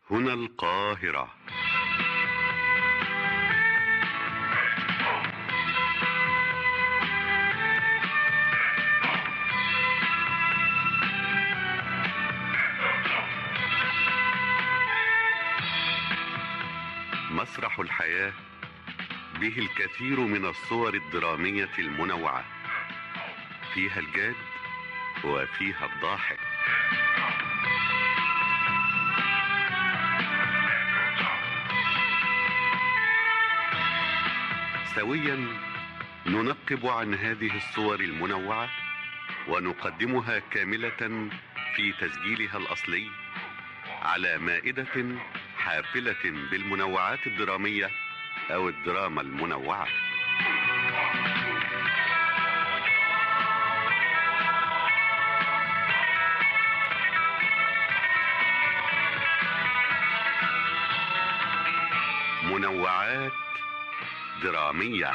هنا القاهرة مسرح الحياة به الكثير من الصور الدرامية المنوعة فيها الجاد وفيها الضاحك سويا ننقب عن هذه الصور المنوعة ونقدمها كاملة في تسجيلها الأصلي على مائدة حافلة بالمنوعات الدرامية أو الدراما المنوعة منوعات درامية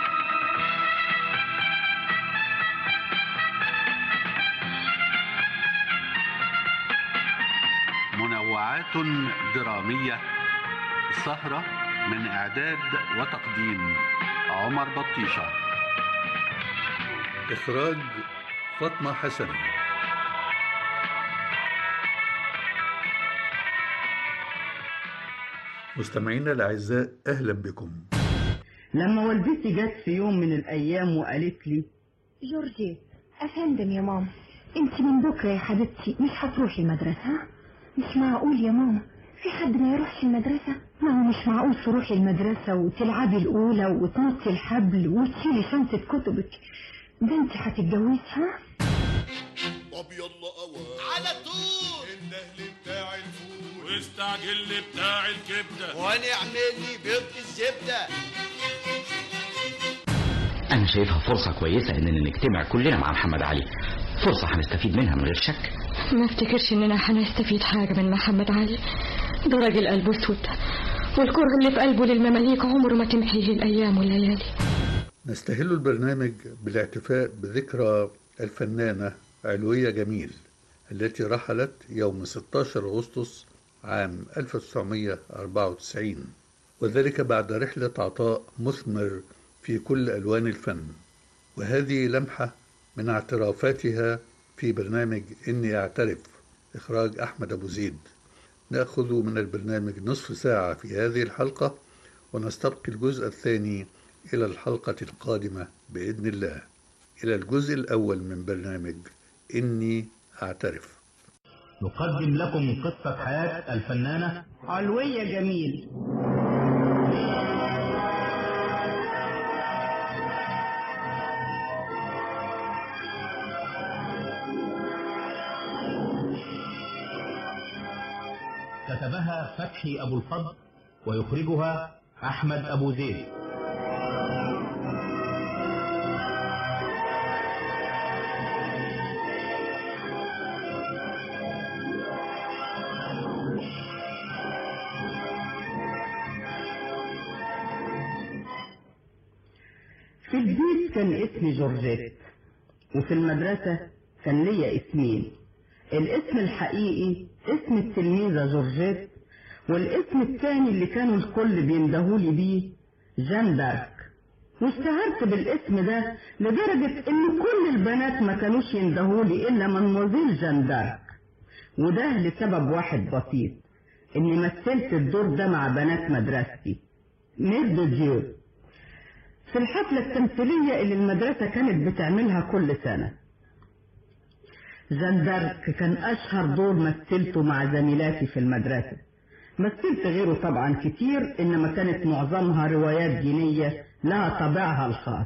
منوعات درامية سهرة من إعداد وتقديم عمر بطيشة إخراج فاطمة حسن مستمعينا الأعزاء أهلا بكم لما والدتي جت في يوم من الأيام وقالت لي جورجي أفندم يا ماما انت من بكرة يا حبيبتي مش هتروحي المدرسة ها؟ مش معقول يا ماما في حد ما يروحش المدرسة ما هو مش معقول تروحي المدرسة وتلعبي الأولى وتنطي الحبل وتشيلي شنطة كتبك ده انت هتتجوزي ها طب يلا اوان على طول النهل بتاع الفول واستعجل لي بتاع الكبده وهنعمل لي بيض الزبده أنا شايفها فرصة كويسة إننا نجتمع كلنا مع محمد علي فرصة هنستفيد منها من غير شك ما افتكرش اننا هنستفيد حاجة من محمد علي ده راجل قلبه اسود والكره اللي في قلبه للمماليك عمره ما تمحيه الايام والليالي نستهل البرنامج بالاحتفاء بذكرى الفنانة علوية جميل التي رحلت يوم 16 أغسطس عام 1994 وذلك بعد رحلة عطاء مثمر في كل ألوان الفن وهذه لمحة من اعترافاتها في برنامج إني أعترف إخراج أحمد أبو زيد نأخذ من البرنامج نصف ساعة في هذه الحلقة ونستبقي الجزء الثاني إلى الحلقة القادمة بإذن الله إلى الجزء الأول من برنامج إني أعترف نقدم لكم قصة حياة الفنانة علوية جميل كتبها فتحي أبو الفضل ويخرجها أحمد أبو زيد في البيت كان اسمي جورجيت وفي المدرسة كان ليا اسمين الاسم الحقيقي اسم التلميذة جورجيت والاسم الثاني اللي كانوا الكل بيندهولي بيه جان دارك واشتهرت بالاسم ده لدرجة ان كل البنات ما كانوش يندهولي الا منموزيل جان دارك وده لسبب واحد بسيط اني مثلت الدور ده مع بنات مدرستي ميردو ديو في الحفلة التمثيلية اللي المدرسة كانت بتعملها كل سنة جان دارك كان أشهر دور مثلته مع زميلاتي في المدرسة مثلت غيره طبعا كتير إنما كانت معظمها روايات دينية لها طابعها الخاص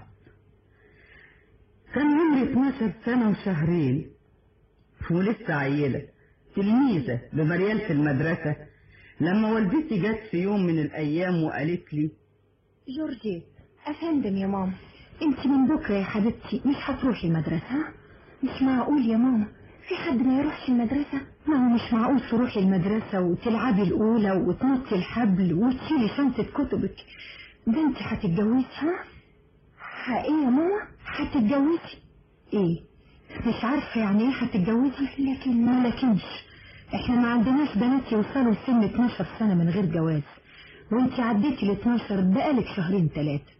كان عمري 12 سنة وشهرين ولسه عيلة تلميذة بمريال في المدرسة لما والدتي جت في يوم من الأيام وقالت لي جورجي أفندم يا ماما انت من بكرة يا حبيبتي مش هتروحي المدرسة ها؟ مش معقول يا ماما في حد ما يروحش المدرسة ما هو مش معقول تروحي المدرسة وتلعبي الأولى وتنطي الحبل وتشيلي شنطة كتبك ده انت هتتجوزي ها؟ ها ايه يا ماما هتتجوزي ايه مش عارفة يعني ايه هتتجوزي لكن ما لكنش احنا ما عندناش بنات يوصلوا لسن 12 سنة من غير جواز وانت عديتي ال 12 بقالك شهرين ثلاثة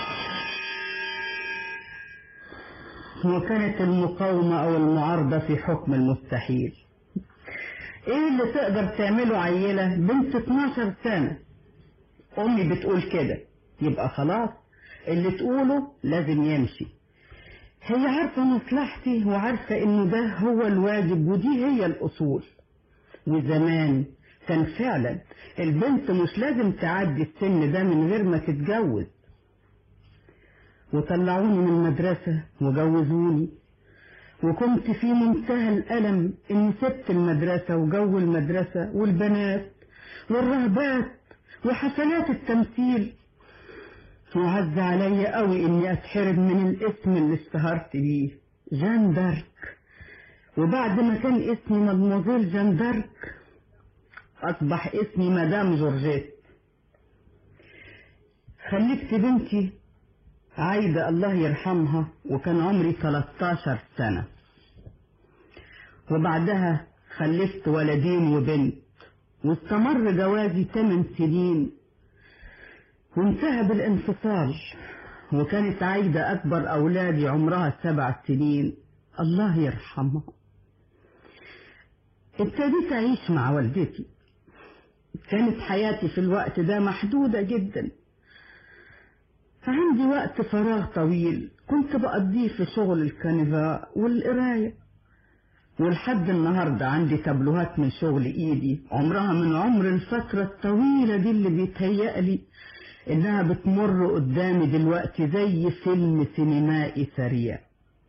وكانت المقاومة أو المعارضة في حكم المستحيل ايه اللي تقدر تعمله عيلة بنت 12 سنة امي بتقول كده يبقى خلاص اللي تقوله لازم يمشي هي عارفة مصلحتي وعارفة انه ده هو الواجب ودي هي الاصول وزمان كان فعلا البنت مش لازم تعدي السن ده من غير ما تتجوز وطلعوني من المدرسة وجوزوني وكنت في منتهى الألم إني سبت المدرسة وجو المدرسة والبنات والرهبات وحفلات التمثيل وعز عليا قوي إني أتحرم من الاسم اللي اشتهرت بيه جان دارك وبعد ما كان اسمي مدموزيل جان دارك أصبح اسمي مدام جورجيت خلفت بنتي عايدة الله يرحمها وكان عمري 13 سنة وبعدها خلفت ولدين وبنت واستمر جوازي 8 سنين وانتهى بالانفصال وكانت عايدة أكبر أولادي عمرها سبع سنين الله يرحمها ابتديت أعيش مع والدتي كانت حياتي في الوقت ده محدودة جدا عندي وقت فراغ طويل كنت بقضيه في شغل الكنفاء والقراية ولحد النهاردة عندي تابلوهات من شغل ايدي عمرها من عمر الفترة الطويلة دي اللي بيتهيألي انها بتمر قدامي دلوقتي زي فيلم سينمائي سريع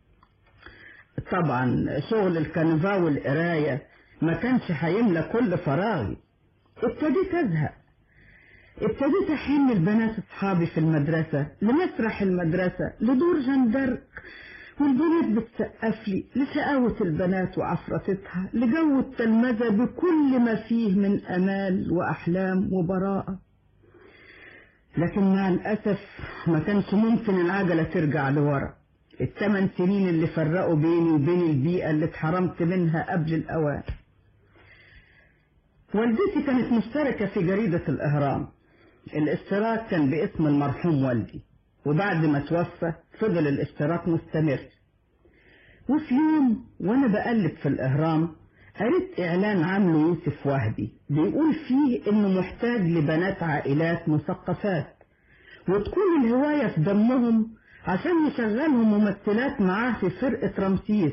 طبعا شغل الكنفاء والقراية ما كانش هيملى كل فراغي ابتديت ازهق ابتديت احن البنات اصحابي في المدرسة لمسرح المدرسة لدور جندرك والبنات بتسقف لي لشقاوة البنات وعفرتها لجو التلمذة بكل ما فيه من امال واحلام وبراءة لكن مع الاسف ما كانش ممكن العجلة ترجع لورا الثمان سنين اللي فرقوا بيني وبين البيئة اللي اتحرمت منها قبل الاوان والدتي كانت مشتركة في جريدة الإهرام الاشتراك كان باسم المرحوم والدي وبعد ما توفى فضل الاشتراك مستمر وفي يوم وانا بقلب في الاهرام قريت اعلان عامله يوسف وهبي بيقول فيه انه محتاج لبنات عائلات مثقفات وتكون الهواية في دمهم عشان يشغلهم ممثلات معاه في فرقة رمسيس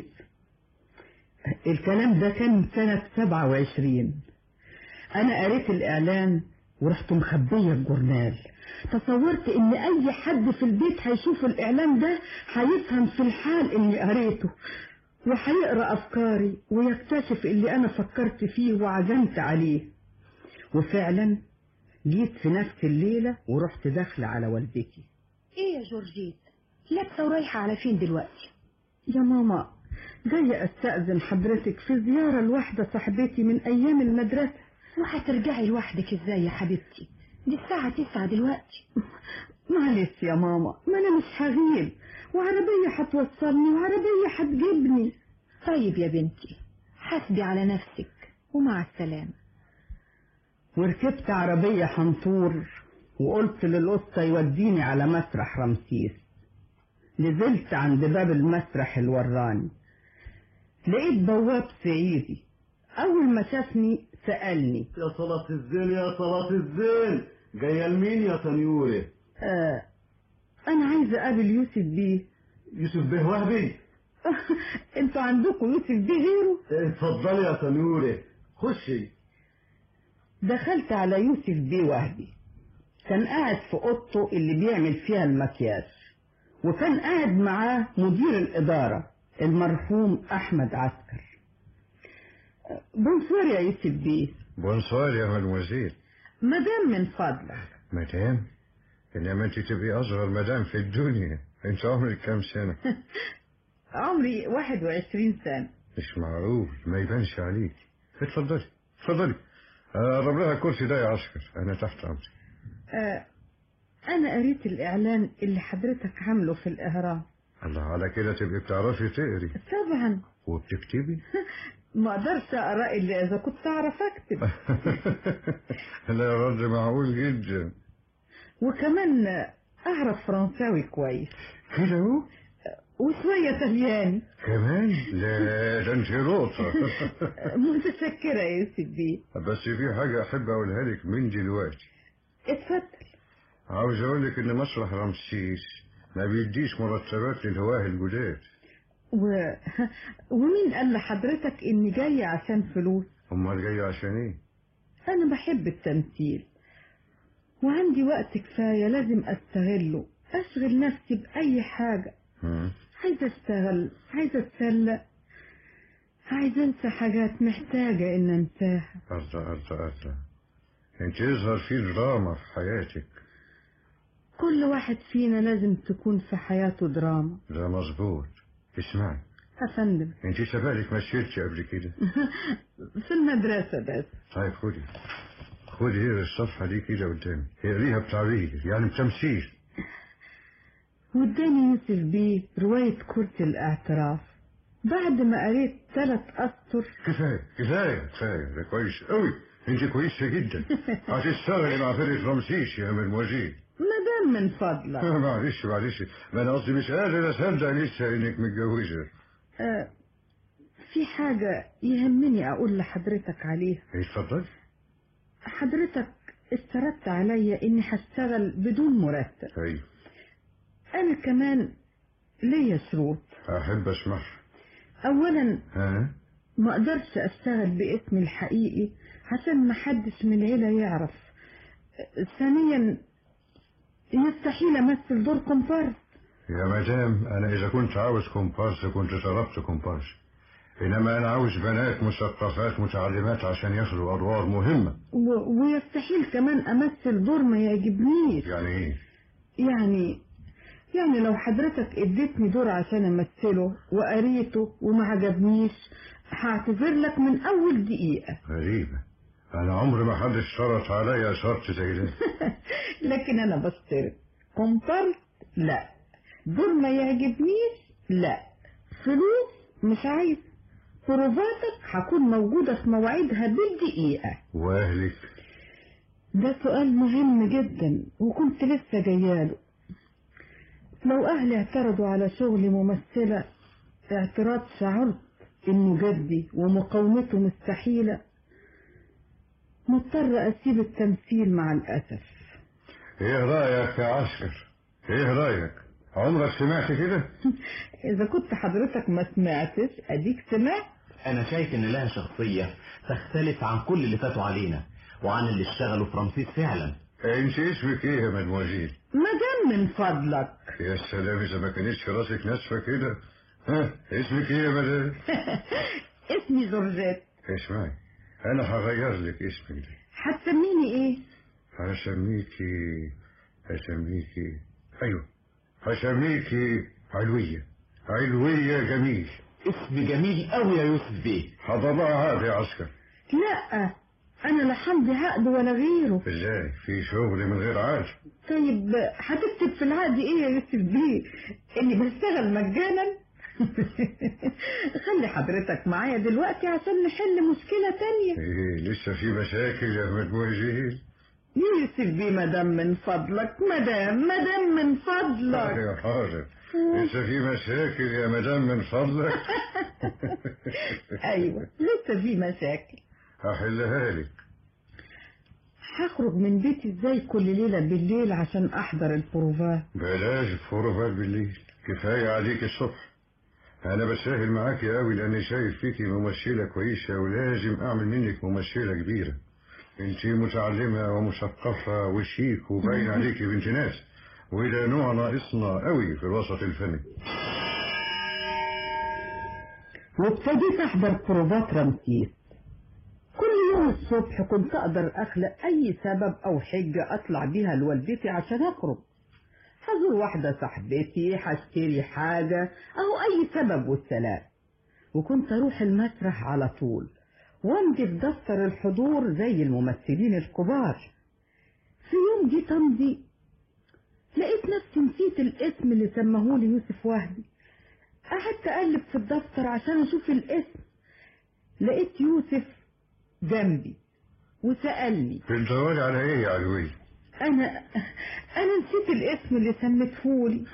الكلام ده كان سنة سبعة وعشرين انا قريت الاعلان ورحت مخبية الجورنال تصورت ان اي حد في البيت هيشوف الاعلان ده هيفهم في الحال اني قريته وهيقرا افكاري ويكتشف اللي انا فكرت فيه وعزمت عليه وفعلا جيت في نفس الليلة ورحت داخلة على والدتي ايه يا جورجيت لابسة ورايحة على فين دلوقتي يا ماما جاية استأذن حضرتك في زيارة لواحدة صاحبتي من ايام المدرسة وهترجعي لوحدك ازاي يا حبيبتي دي الساعة تسعة دلوقتي معلش يا ماما ما انا مش هغيب وعربية هتوصلني وعربية هتجيبني طيب يا بنتي حاسبي على نفسك ومع السلامة وركبت عربية حنطور وقلت للقطة يوديني على مسرح رمسيس نزلت عند باب المسرح الوراني لقيت بواب صعيدي أول ما شافني سألني يا صلاة الزين يا صلاة الزين جاية لمين يا سنيوري آه أنا عايزة أقابل يوسف بيه يوسف بيه وهبي انتوا عندكم يوسف بيه غيره اتفضلي يا سنيوري خشي دخلت على يوسف بيه وهبي كان قاعد في اوضته اللي بيعمل فيها المكياج وكان قاعد معاه مدير الإدارة المرحوم أحمد عسكر بونسوار يا يوسف بيه بونسوار يا مدموزيل مدام من فضلك مدام انما انت تبقي اصغر مدام في الدنيا انت عمرك كام سنة عمري 21 سنة مش معقول ما يبانش عليك اتفضلي اتفضلي قرب لها الكرسي ده يا عسكر انا تحت امرك آه أنا قريت الإعلان اللي حضرتك عامله في الإهرام الله على كده تبقي بتعرفي تقري طبعا وبتكتبي ما اقدرش اقرا الا اذا كنت اعرف اكتب لا رد معقول جدا وكمان اعرف فرنساوي كويس كده اهو وشويه طلياني كمان لا ده انت لقطة متشكره يا يوسف بيه بس في حاجة أحب أقولها لك من دلوقتي اتفضل عاوز أقول لك إن مسرح رمسيس ما بيديش مرتبات للهواه الجداد و... ومين قال لحضرتك اني جايه عشان فلوس أمال جاي عشان إيه؟ انا بحب التمثيل وعندي وقت كفايه لازم استغله اشغل نفسي باي حاجه مم. عايزه اشتغل عايزه اتسلى عايزه انسى حاجات محتاجه ان انساها الله الله الله أنت يظهر في دراما في حياتك كل واحد فينا لازم تكون في حياته دراما ده مظبوط اسمعي افندم أنت سبالك مثلتي قبل كده في المدرسه بس طيب خدي خدي هي الصفحة دي كده قدامي اقريها بتعبير يعني بتمثيل واداني يوسف بيه روايه كرة الاعتراف بعد ما قريت ثلاث اسطر كفاية كفاية كفاية ده كويس قوي انت كويسة جدا هتشتغلي مع فرقة رمسيس يا مدموزيل مدام من فضلك معلش معلش ما انا قصدي مش قادر اصدق لسه انك متجوزة آه، في حاجة يهمني أقول لحضرتك عليها اتفضل حضرتك استردت عليا إني هشتغل بدون مرتب ايوه أنا كمان ليا شروط احب اسمعها أولا ها ما أقدرش أشتغل باسمي الحقيقي عشان ما حدش من العيلة يعرف آه، ثانيا يستحيل أمثل دور كومبارس يا مدام انا اذا كنت عاوز كومبارس كنت طلبت كومبارس انما انا عاوز بنات مثقفات متعلمات عشان ياخدوا ادوار مهمة و- ويستحيل كمان أمثل دور ما يعجبنيش يعني ايه يعني يعني لو حضرتك اديتني دور عشان امثله وقريته وما عجبنيش هعتذر لك من اول دقيقة غريبة انا عمري ما حد اشترط عليا شرط زي ده لكن انا بشترط كومبارس لا دور ما يعجبنيش لا فلوس مش عايز بروفاتك هكون موجودة في مواعيدها بالدقيقة واهلك ده سؤال مهم جدا وكنت لسه جاياله لو أهلي اعترضوا على شغلي ممثلة اعتراض شعرت إنه جدي ومقاومته مستحيلة مضطر أسيب التمثيل مع الأسف ايه رايك يا عسكر ايه رايك عمرك سمعت كده إذا كنت حضرتك ما سمعتش أديك سمعت انا شايف ان لها شخصية تختلف عن كل اللي فاتوا علينا وعن اللي اشتغلوا في رمسيس فعلا انت اسمك ايه يا مدموزيل مدام من فضلك يا سلام اذا ما كانتش في راسك ناشفه كده ها اسمك ايه يا مدام اسمي جورجيت اسمعي انا هغير لك اسمك ده هتسميني إيه هسميكي هسميكي ايوه هسميكي علوية علوية جميل اسم جميل قوي يا يوسف بيه حضرها عقد يا عسكر لا أنا لا حمضي عقد ولا غيره ازاي في شغل من غير عقد طيب هتكتب في العقد ايه يا يوسف بيه اني بشتغل مجانا خلي حضرتك معايا دلوقتي عشان نحل مشكلة تانية ايه لسه في مشاكل يا مدموزيل يا يوسف بيه مدام من فضلك مدام مدام من فضلك يا حاضر لسه في مشاكل يا مدام من فضلك ايوه لسه في مشاكل هحلها لك هخرج من بيتي ازاي كل ليلة بالليل عشان احضر البروفات بلاش فروبات بالليل كفاية عليك الصبح أنا بسهل معاكي قوي لأني شايف فيكي ممثلة كويسة ولازم أعمل منك ممثلة كبيرة أنت متعلمة ومثقفة وشيك وباين عليكي بنت ناس وده نوع ناقصنا قوي في الوسط الفني وابتديت احضر بروفات رمسيس كل يوم الصبح كنت اقدر اخلق اي سبب او حجة اطلع بيها لوالدتي عشان اخرج هزور واحدة صاحبتي هشتري حاجة او اي سبب والسلام وكنت اروح المسرح على طول وامضي في دفتر الحضور زي الممثلين الكبار في يوم جيت امضي لقيت نفسي نسيت الاسم اللي سمهولي يوسف وهبي قعدت اقلب في الدفتر عشان اشوف الاسم لقيت يوسف جنبي وسألني بتدوري على ايه يا علوي أنا أنا نسيت الاسم اللي سميتهولي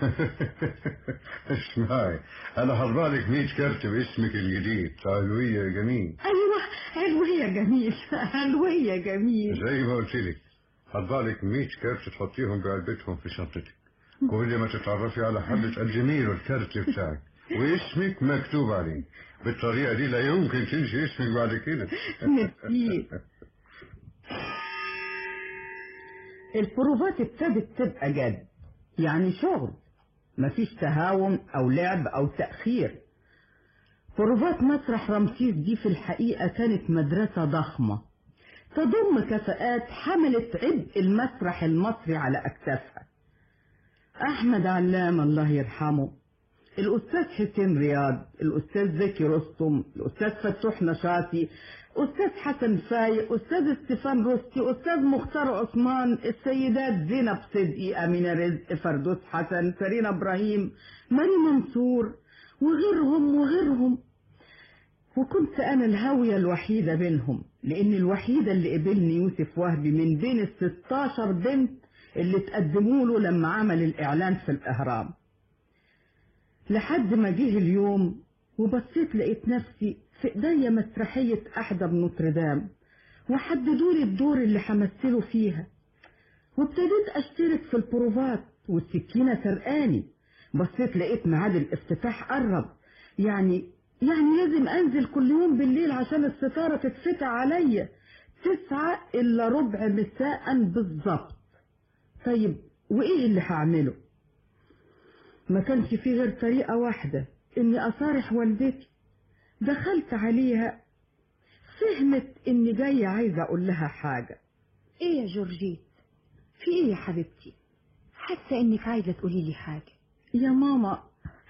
اسمعي انا هطبع لك 100 كارت باسمك الجديد علوية جميل أيوة علوية جميل علوية جميل زي ما قلت لك هطبع لك 100 كارت تحطيهم بعلبتهم في شنطتك كل ما تتعرفي على حد تقدمي له الكارت بتاعك واسمك مكتوب عليه بالطريقة دي لا يمكن تنسي اسمك بعد كده ميرسي البروفات ابتدت تبقى جد يعني شغل مفيش تهاون او لعب او تأخير بروفات مسرح رمسيس دي في الحقيقة كانت مدرسة ضخمة تضم كفاءات حملت عبء المسرح المصري على أكتافها أحمد علام الله يرحمه الأستاذ حسين رياض الأستاذ زكي رستم الأستاذ فتوح نشاطي أستاذ حسن فايق أستاذ استيفان روستي أستاذ مختار عثمان السيدات زينب صدقي أمينة رزق فردوس حسن سرينا إبراهيم ماري منصور وغيرهم وغيرهم وكنت أنا الهاوية الوحيدة بينهم لأن الوحيدة اللي قبلني يوسف وهبي من بين الستاشر بنت اللي تقدموا له لما عمل الإعلان في الإهرام لحد ما جه اليوم وبصيت لقيت نفسي في ايديا مسرحية أحدى بنوتردام وحددوا لي الدور اللي همثله فيها وابتديت أشترك في البروفات والسكينة سرقاني بصيت لقيت ميعاد الافتتاح قرب يعني يعني لازم أنزل كل يوم بالليل عشان الستارة تتفتح عليا تسعة إلا ربع مساء بالظبط طيب وإيه اللي هعمله ما كانش في غير طريقة واحدة إني أصارح والدتي دخلت عليها فهمت إني جاية عايزة أقول لها حاجة ايه يا جورجيت في ايه يا حبيبتي حاسه انك عايزه تقولي لي حاجه يا ماما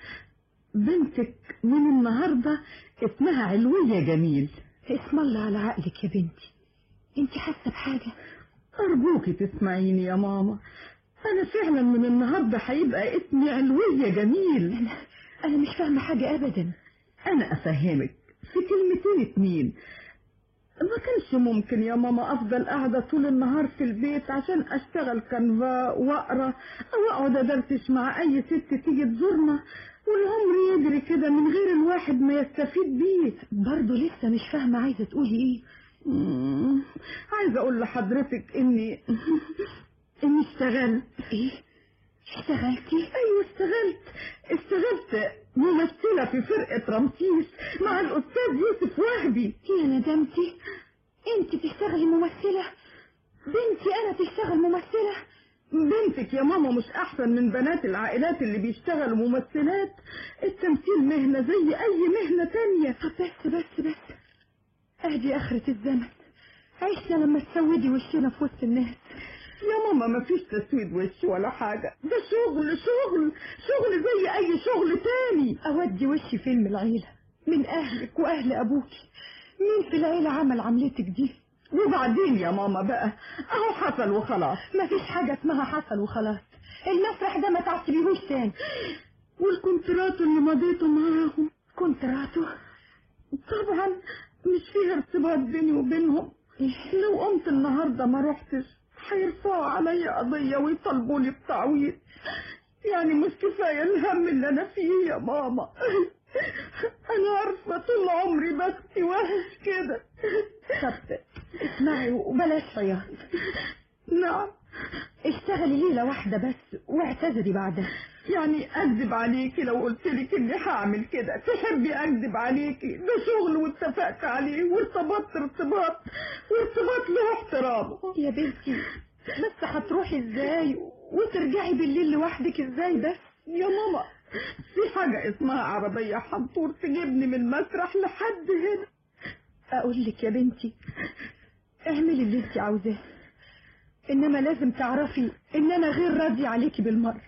بنتك من النهاردة اسمها علوية جميل اسم الله على عقلك يا بنتي انت حاسه بحاجه أرجوكي تسمعيني يا ماما أنا فعلا من النهاردة هيبقى اسمي علوية جميل انا انا مش فاهمه حاجه ابدا أنا أفهمك في كلمتين اتنين ما كانش ممكن يا ماما أفضل قاعدة طول النهار في البيت عشان أشتغل كنفا وأقرأ أو أقعد أدردش مع أي ست تيجي تزورنا والعمر يجري كده من غير الواحد ما يستفيد بيه برضه لسه مش فاهمه عايزه تقولي ايه مم، عايزة أقول لحضرتك إني إني اشتغلت ايه اشتغلتي أيوة اشتغلت اشتغلت ممثلة في فرقة رمسيس مع الأستاذ يوسف وهبي يا ندمتي انت تشتغلي ممثله بنتي انا تشتغل ممثله بنتك يا ماما مش أحسن من بنات العائلات اللي بيشتغلوا ممثلات التمثيل مهنة زي أي مهنة تانية طب بس بس بس ادي اخرة الزمن عشنا لما تسودي وشنا في وسط الناس يا ماما ما فيش تسويد وش ولا حاجة ده شغل شغل شغل زي أي شغل تاني اودي وشي فين من العيله من اهلك واهل ابوكي مين في العيله عمل عملتك دي وبعدين يا ماما بقى أهو حصل وخلاص مفيش حاجه اسمها حصل وخلاص المسرح ده ما تعتبيهوش تاني والكونترات اللي مضيته معاهم كونتراته طبعا مش فيها ارتباط بيني وبينهم لو قمت النهارده ما رحتش هيرفعوا عليا قضية ويطالبوا لي بتعويض يعني مش كفاية الهم اللي أنا فيه يا ماما أنا عارفة طول عمري بختي وحش كده طب اسمعي وبلاش عياط نعم اشتغلي ليلة واحدة بس واعتذري بعدها يعني أكذب عليكي لو قلت لك إني هعمل كده تحبي أكذب عليكي ده شغل واتفقت عليه وارتبطت ارتباط وارتباط له احترامه يا بنتي بس هتروحي ازاي وترجعي بالليل لوحدك ازاي بس يا ماما في حاجة اسمها عربية حنطور تجيبني من المسرح لحد هنا اقول لك يا بنتي اعملي اللي انت عاوزاه انما لازم تعرفي ان انا غير راضي عليكي بالمره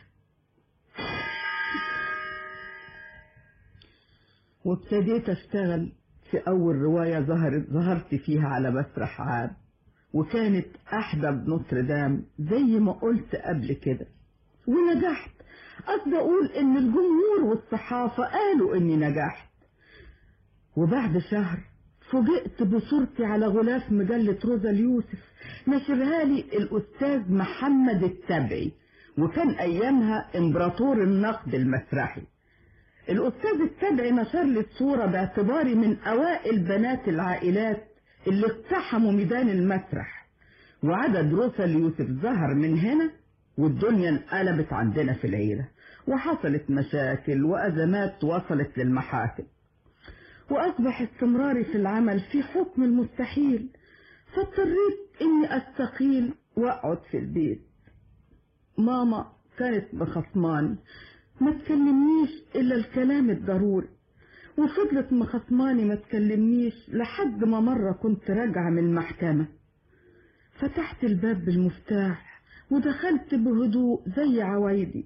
وابتديت اشتغل في اول رواية ظهرت ظهرت فيها على مسرح عام وكانت احدى بنوتردام زي ما قلت قبل كده ونجحت قصدي اقول ان الجمهور والصحافة قالوا اني نجحت وبعد شهر فوجئت بصورتي على غلاف مجلة روزا اليوسف نشرها لي الأستاذ محمد التبعي وكان أيامها إمبراطور النقد المسرحي الأستاذ التبعي نشر لي الصورة باعتباري من أوائل بنات العائلات اللي اقتحموا ميدان المسرح وعدد روسا اليوسف ظهر من هنا والدنيا انقلبت عندنا في العيلة وحصلت مشاكل وأزمات وصلت للمحاكم وأصبح استمراري في العمل في حكم المستحيل فاضطريت إني أستقيل وأقعد في البيت ماما كانت مخصماني ما تكلمنيش إلا الكلام الضروري وفضلت مخصماني ما تكلمنيش لحد ما مرة كنت راجعة من المحكمة فتحت الباب بالمفتاح ودخلت بهدوء زي عوايدي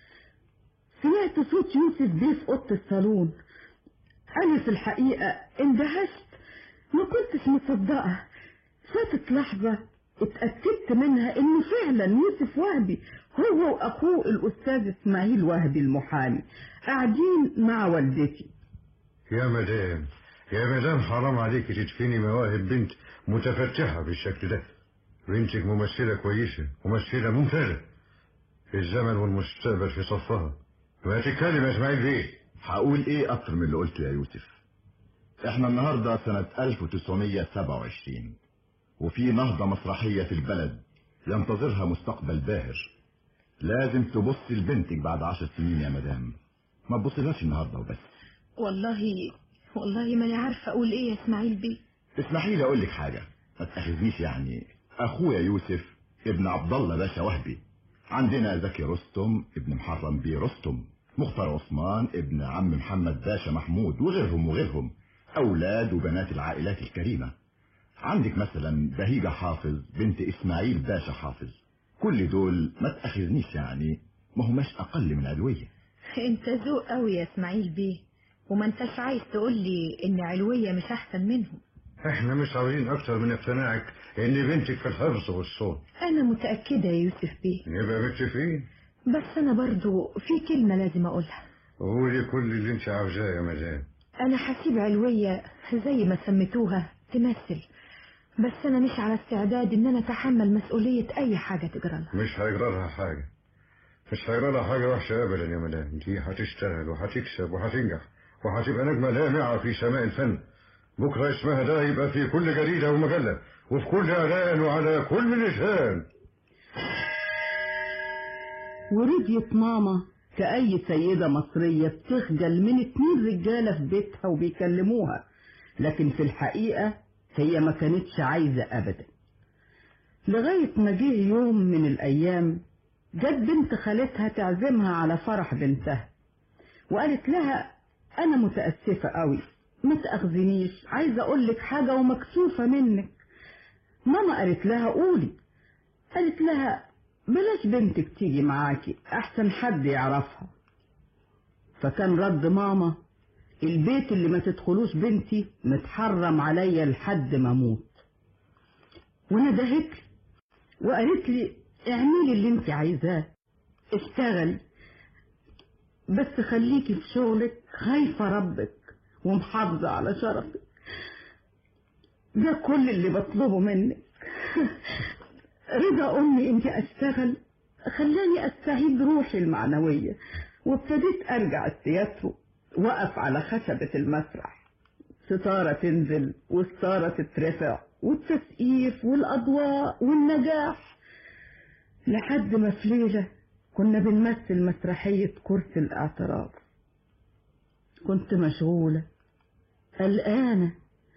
سمعت صوت يوسف بيه في أوضة الصالون أنا في الحقيقة اندهشت ما كنتش مصدقة فاتت لحظة اتأكدت منها إنه فعلا يوسف وهبي هو وأخوه الأستاذ إسماعيل وهبي المحامي قاعدين مع والدتي يا مدام يا مدام حرام عليك تدفني مواهب بنت متفتحة بالشكل ده بنتك ممثلة كويسة ممثلة ممتازة الزمن والمستقبل في صفها ما تتكلم يا اسماعيل بيه هقول ايه اكتر من اللي قلته يا يوسف احنا النهاردة سنة 1927 وفي نهضة مسرحية في البلد ينتظرها مستقبل باهر لازم تبص لبنتك بعد عشر سنين يا مدام ما تبصلهاش النهاردة وبس والله والله ما انا عارفه اقول ايه يا اسماعيل بيه اسمحي لي اقول لك حاجة ما تأخذنيش يعني اخويا يوسف ابن عبد الله باشا وهبي عندنا زكي رستم ابن محرم بيه رستم مختار عثمان ابن عم محمد باشا محمود وغيرهم وغيرهم اولاد وبنات العائلات الكريمة عندك مثلا بهيجة حافظ بنت اسماعيل باشا حافظ كل دول ما تأخذنيش يعني ما هماش اقل من علوية انت ذوق قوي يا اسماعيل بيه وما انتش عايز تقول لي ان علوية مش احسن منهم احنا مش عاوزين اكتر من اقتناعك ان بنتك في الحفظ والصوت انا متأكدة يا يوسف بيه نبقى متفقين بس انا برضو في كلمة لازم اقولها قولي كل اللي انت عاوزاه يا مدام انا هسيب علوية زي ما سميتوها تمثل بس انا مش على استعداد ان انا اتحمل مسؤولية اي حاجة تجرى لها مش هيجرى لها حاجة مش هيجرى لها حاجة وحشة ابدا يا مدام دي هتشتغل وهتكسب وهتنجح وهتبقى نجمة لامعة في سماء الفن بكرة اسمها ده يبقى في كل جريدة ومجلة وفي كل إعلان وعلى كل لسان ورضيت ماما كأي سيدة مصرية بتخجل من اتنين رجالة في بيتها وبيكلموها لكن في الحقيقة هي ما كانتش عايزة أبدا لغاية ما جه يوم من الأيام جت بنت خالتها تعزمها على فرح بنتها وقالت لها أنا متأسفة قوي ما تأخذنيش عايزة أقول لك حاجة ومكسوفة منك ماما قالت لها قولي قالت لها بلاش بنتك تيجي معاكي أحسن حد يعرفها فكان رد ماما البيت اللي ما تدخلوش بنتي متحرم عليا لحد ما اموت وندهت لي وقالت لي اعملي اللي انت عايزاه اشتغلي بس خليكي في شغلك خايفة ربك ومحافظة على شرفك ده كل اللي بطلبه منك رضا أمي إني أشتغل خلاني أستعيد روحي المعنوية وابتديت أرجع التياترو وقف على خشبة المسرح ستارة تنزل والستارة تترفع والتسقيف والأضواء والنجاح لحد ما في ليلة كنا بنمثل مسرحية كرسي الاعتراف كنت مشغولة قلقانة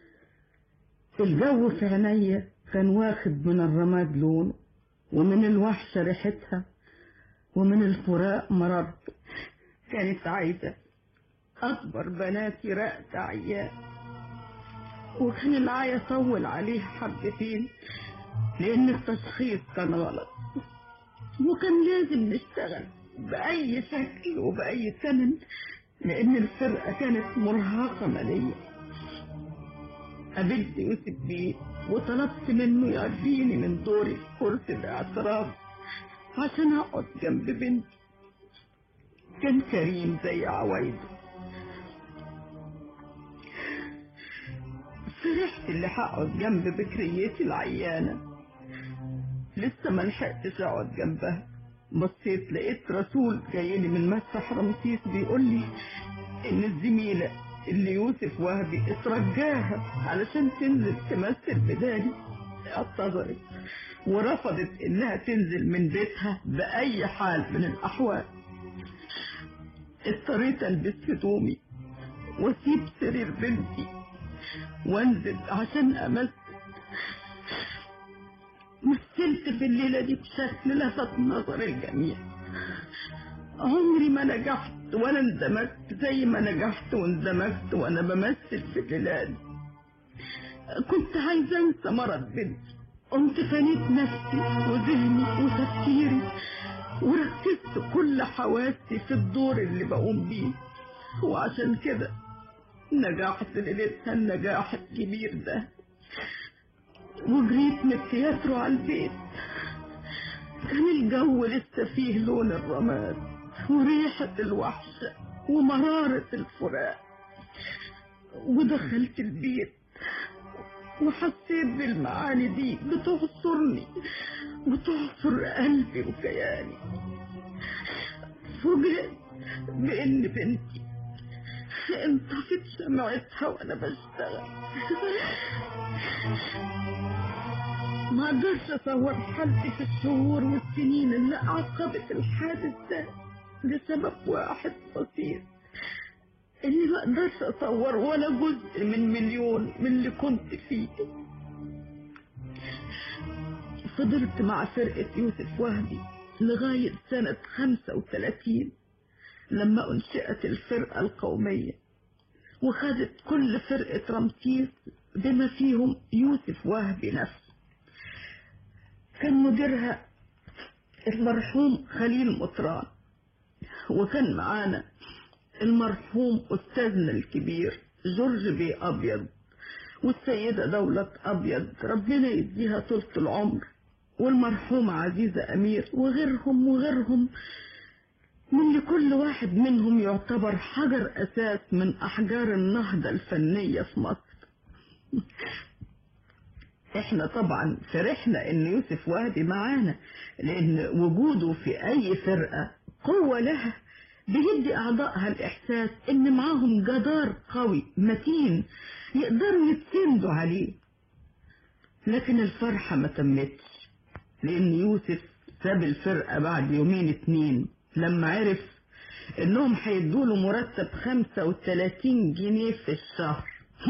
الجو في عينيا كان واخد من الرماد لونه ومن الوحشة ريحتها ومن الفراق مرارته كانت عايزة أكبر بناتي رأت عيان وكان العيا طول عليها حبتين لأن التشخيص كان غلط وكان لازم نشتغل بأي شكل وبأي ثمن لأن الفرقة كانت مرهقة ماليا قابلت يوسف بيه وطلبت منه يعديني من دوري في كرسي الاعتراف عشان أقعد جنب بنتي كان كريم زي عوايده فرحت اللي هقعد جنب بكريتي العيانة لسه ما لحقتش اقعد جنبها بصيت لقيت رسول جايلي من مسرح رمسيس بيقول لي ان الزميلة اللي يوسف وهبي اترجاها علشان تنزل تمثل بدالي اعتذرت ورفضت انها تنزل من بيتها باي حال من الاحوال اضطريت البس هدومي واسيب سرير بنتي وانزل عشان امثل مثلت في الليلة دي بشكل لفت نظر الجميع عمري ما نجحت ولا اندمجت زي ما نجحت واندمجت وانا بمثل في الليلة دي كنت عايزة انسى مرض بنتي قمت فنيت نفسي وذهني وتفكيري وركزت كل حواسي في الدور اللي بقوم بيه وعشان كده نجحت ليلتها النجاح الكبير ده وجريت من التياترو على البيت كان الجو لسه فيه لون الرماد وريحة الوحشة ومرارة الفراق ودخلت البيت وحسيت بالمعاني دي بتعصرني وتعصر قلبي وكياني فوجئت بإن بنتي انطفت شمعتها وأنا بشتغل ما اقدرش اصور حالتي في الشهور والسنين اللي عقبت الحادث ده لسبب واحد بسيط اني ما اقدرش اصور ولا جزء من مليون من اللي كنت فيه فضلت مع فرقة يوسف وهبي لغاية سنة 35 لما انشئت الفرقة القومية وخدت كل فرقة رمسيس بما فيهم يوسف وهبي نفسه كان مديرها المرحوم خليل مطران وكان معانا المرحوم أستاذنا الكبير جورج بي أبيض والسيدة دولة أبيض ربنا يديها طولة العمر والمرحومة عزيزة أمير وغيرهم وغيرهم من لكل واحد منهم يعتبر حجر أساس من أحجار النهضة الفنية في مصر احنا طبعا فرحنا ان يوسف وهبي معانا لان وجوده في اي فرقة قوة لها بيدي اعضائها الاحساس ان معاهم جدار قوي متين يقدروا يتسندوا عليه لكن الفرحة ما تمتش لان يوسف ساب الفرقة بعد يومين اتنين لما عرف انهم هيدوله مرتب خمسة وتلاتين جنيه في الشهر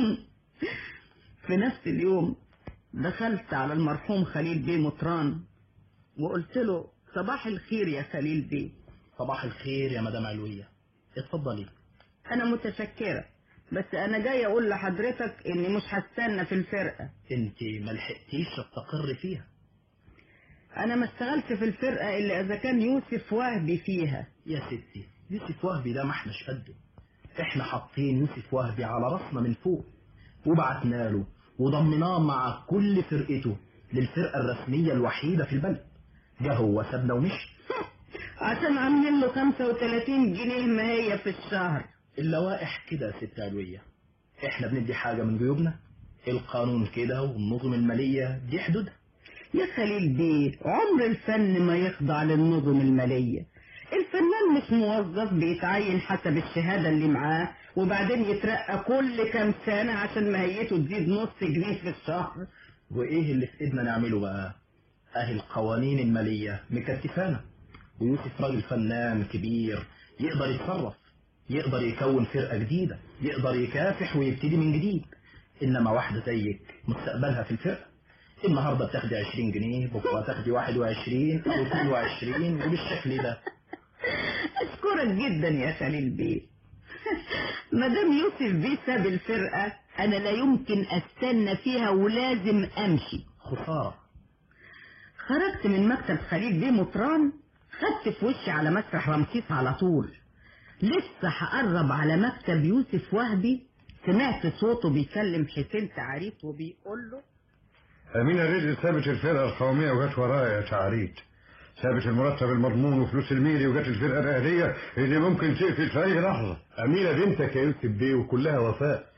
في نفس اليوم دخلت على المرحوم خليل بيه مطران وقلت له صباح الخير يا خليل بيه صباح الخير يا مدام علوية اتفضلي انا متشكرة بس انا جاي اقول لحضرتك اني مش هستنى في الفرقة انت ملحقتيش تستقر فيها انا ما اشتغلت في الفرقة الا اذا كان يوسف وهبي فيها يا ستي يوسف وهبي ده ما احناش قده احنا حاطين يوسف وهبي على راسنا من فوق وبعتنا له وضمناه مع كل فرقته للفرقة الرسمية الوحيدة في البلد جه هو سابنا ومشي عشان عاملين له 35 جنيه ما هي في الشهر اللوائح كده يا ست علوية احنا بندي حاجة من جيوبنا القانون كده والنظم المالية دي حدودها يا خليل بيه عمر الفن ما يخضع للنظم المالية الفنان مش موظف بيتعين حسب الشهادة اللي معاه وبعدين يترقى كل كام سنة عشان ماهيته تزيد نص جنيه في الشهر وايه اللي في ايدنا نعمله بقى اهي القوانين المالية مكتفانا ويوسف راجل فنان كبير يقدر يتصرف يقدر يكون فرقة جديدة يقدر يكافح ويبتدي من جديد انما واحدة زيك مستقبلها في الفرقة النهاردة بتاخدي 20 جنيه بكرة تاخدي 21 او 22 وبالشكل ده اشكرك جدا يا خليل بيه مدام يوسف بيه ساب الفرقة انا لا يمكن استنى فيها ولازم امشي خسارة خرجت من مكتب خليل بيه مطران خدت في وشي على مسرح رمسيس على طول لسه هقرب على مكتب يوسف وهبي سمعت صوته بيكلم حسين تعريف وبيقول له أمينة رزق سابت الفرقة القومية وجت ورايا يا تعريت سابت المرتب المضمون وفلوس الميري وجت الفرقة الأهلية اللي ممكن تقفل في أي لحظة أمينة بنتك يا يوسف بيه وكلها وفاء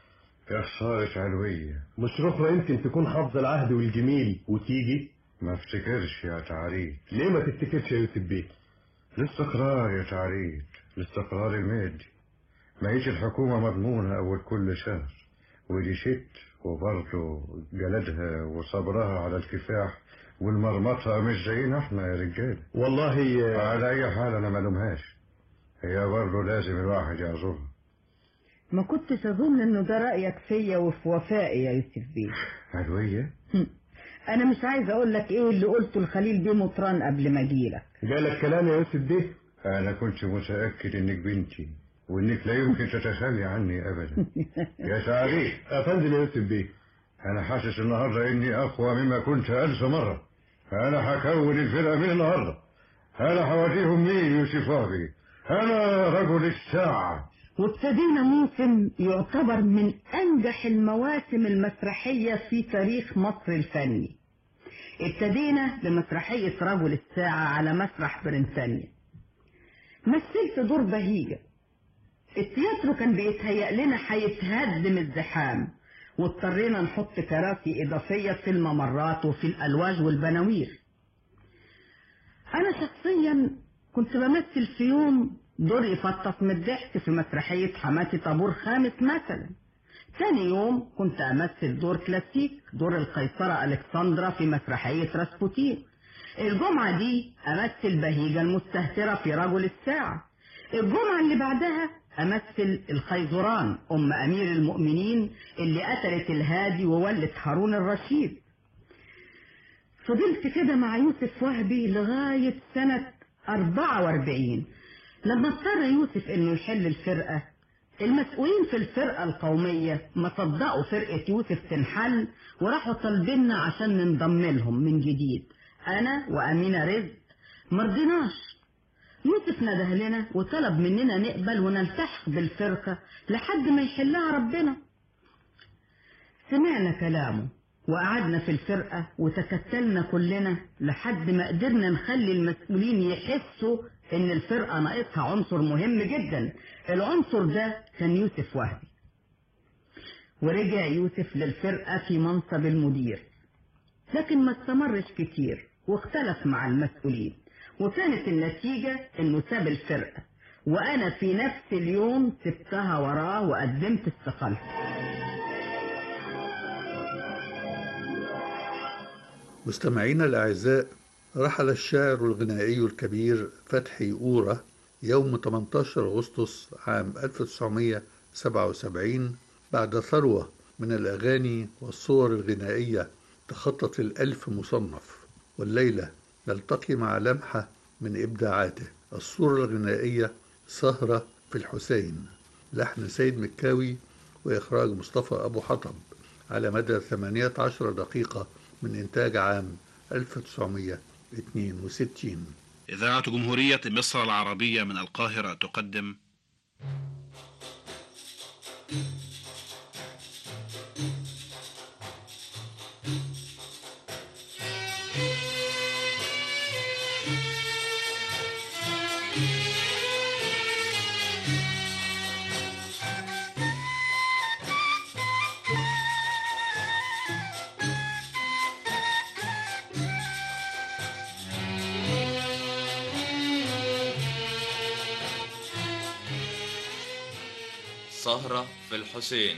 يا خسارة علوية مش رخرة يمكن تكون حافظة العهد والجميل وتيجي ما افتكرش يا تعريف ليه ما تفتكرش يا يوسف بيه الاستقرار يا تعريف الاستقرار المادي ما هيش الحكومة مضمونة أول كل شهر ودي ست وبرضه جلدها وصبرها على الكفاح والمرمطة مش زينا احنا يا رجالة والله على أي حال أنا ملومهاش هي برضه لازم الواحد يعذرها ما كنتش اظن انه ده رايك فيا وفي وفائي يا يوسف بيه علوية انا مش عايز اقول لك ايه اللي قلته لخليل بيه مطران قبل ما اجيلك جالك كلام يا يوسف بيه أنا كنت متأكد إنك بنتي وإنك لا يمكن تتخلي عني أبدا يا سعدي افندم يا يوسف بيه أنا حاسس النهاردة إني أقوى مما كنت ألف مرة أنا هكون الفرقة من النهاردة أنا هوريهم مين يوسف وهبي أنا رجل الساعة وابتدينا موسم يعتبر من انجح المواسم المسرحية في تاريخ مصر الفني ابتدينا بمسرحية رجل الساعة على مسرح برنسانيا مثلت دور بهيجة التياترو كان بيتهيأ لنا هيتهدم الزحام واضطرينا نحط كراسي إضافية في الممرات وفي الألواج والبناوير أنا شخصيا كنت بمثل في يوم دور يفطس من الضحك في مسرحية حماتي طابور خامس مثلا ثاني يوم كنت أمثل دور كلاسيك دور القيصرة ألكسندرا في مسرحية راسبوتين الجمعة دي أمثل بهيجة المستهترة في رجل الساعة الجمعة اللي بعدها أمثل الخيزران أم أمير المؤمنين اللي قتلت الهادي وولت هارون الرشيد فضلت كده مع يوسف وهبي لغاية سنة 44 لما اضطر يوسف انه يحل الفرقة المسؤولين في الفرقة القومية ما صدقوا فرقة يوسف تنحل وراحوا طالبيننا عشان ننضم لهم من جديد انا وامينة رزق مرضيناش يوسف نده لنا وطلب مننا نقبل ونلتحق بالفرقة لحد ما يحلها ربنا سمعنا كلامه وقعدنا في الفرقة وتكتلنا كلنا لحد ما قدرنا نخلي المسؤولين يحسوا ان الفرقة ناقصها عنصر مهم جدا العنصر ده كان يوسف وهبي ورجع يوسف للفرقة في منصب المدير لكن ما استمرش كتير واختلف مع المسؤولين وكانت النتيجة انه ساب الفرقة وانا في نفس اليوم سبتها وراه وقدمت استقالتي مستمعينا الأعزاء رحل الشاعر الغنائي الكبير فتحي أورة يوم 18 أغسطس عام 1977 بعد ثروة من الأغاني والصور الغنائية تخطت الألف مصنف والليلة نلتقي مع لمحة من إبداعاته الصورة الغنائية سهرة في الحسين لحن سيد مكاوي وإخراج مصطفى أبو حطب على مدى 18 دقيقة من إنتاج عام 1962 إذاعة جمهورية مصر العربية من القاهرة تقدم سهرة في الحسين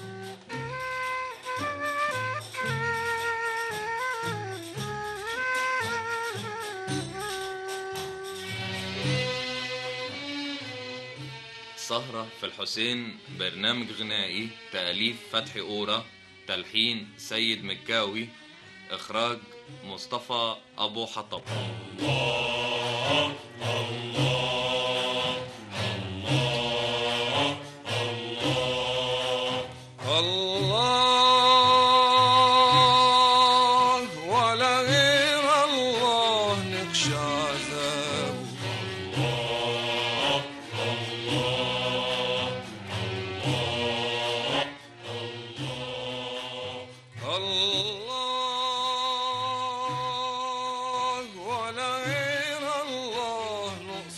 سهرة في الحسين برنامج غنائي تأليف فتحي أورا تلحين سيد مكاوي إخراج مصطفى أبو حطب الله الله الله ولا غير الله نخشى عذابه الله الله الله ولا غير الله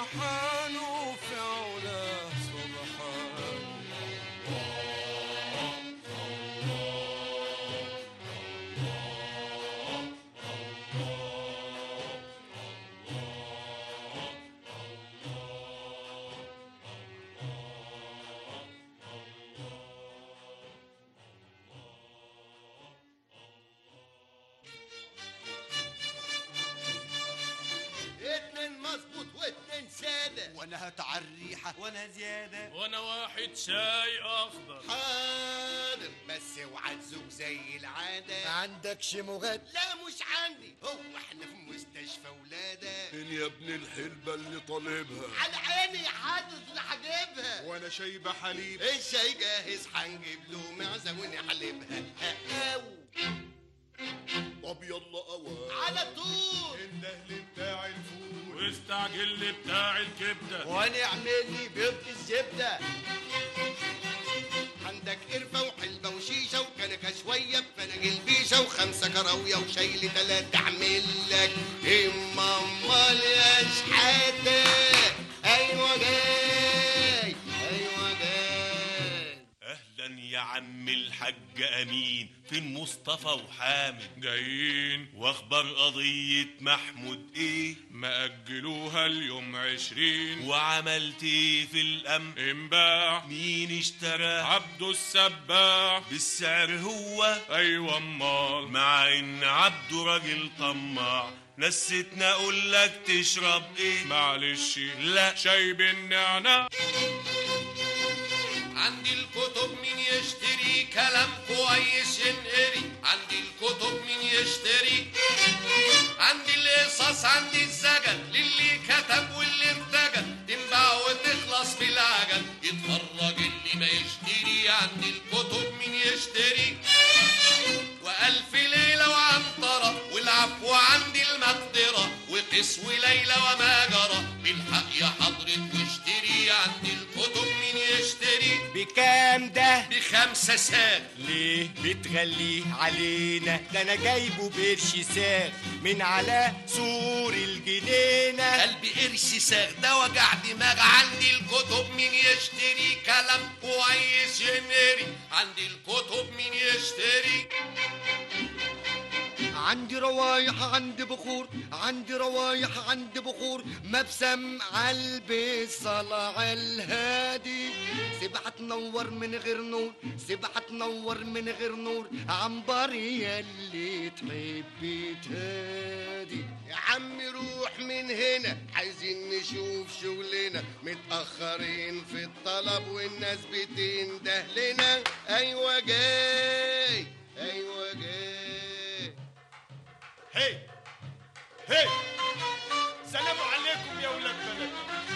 سبحان في علاه سبحان اتنين مظبوط واتنين سادة وانا هتعري الريحة وانا زيادة وانا واحد شاي اخضر حاضر بس اوعى تزوج زي العادة عندك شموغات لا مش عندي هو احنا في مستشفى ولادة فين يا ابن الحلبة اللي طالبها على عيني حدث اللي هجيبها وانا شايبة حليب الشاي جاهز هنجيب له معزة ونحلبها أو طب يلا اوان على طول الدهل بتاع الفول واستعجل لي بتاع الكبده ونعمل لي بيض الزبدة عندك قرفة وحلبة وشيشة وكنكة شوية بفناجيل بيشة وخمسة كراوية وشاي لتلاتة أعمل لك إما أمال يا شحاتة أيوة جاي أيوة جاي اهلا يا عم الحاج امين فين مصطفى وحامد جايين واخبار قضية محمود ايه مأجلوها اليوم عشرين وعملت ايه في الامن انباع مين اشترى عبده السباع بالسعر هو ايوه امال مع ان عبده راجل طماع نسيتنا اقول لك تشرب ايه معلش لا شاي بالنعناع عندي الكتب مين يشتري كلام كويس ينقري عندي الكتب مين يشتري عندي القصص عندي الزجل للي كتب واللي ارتجل تنباع وتخلص في العجل يتفرج اللي ما يشتري عندي الكتب مين يشتري وألف ليلة وعنطرة والعفو عندي المقدرة وقس وليلة وما جرى بالحق يا حضرة واشتري عندي الكتب مين يشتري بكام ده بخمسة ساغ ليه بتغليه علينا ده انا جايبه بقرش ساغ من على سور الجنينة قلبي قرش ساغ ده وجع دماغ عندي الكتب مين يشتري كلام كويس ينقري عندي الكتب مين يشتري عندي روايح عندي بخور عندي روايح عندي بخور مبسم قلبي صلع الهادي سبعة تنور من غير نور سبعة تنور من غير نور عنبر يلي تحبي تهادي يا عم روح من هنا عايزين نشوف شغلنا متأخرين في الطلب والناس بتنده لنا أيوة جاي أيوة جاي هي هي سلام عليكم يا ولاد بلد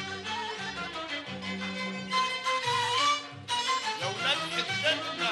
يا ولاد حتتنا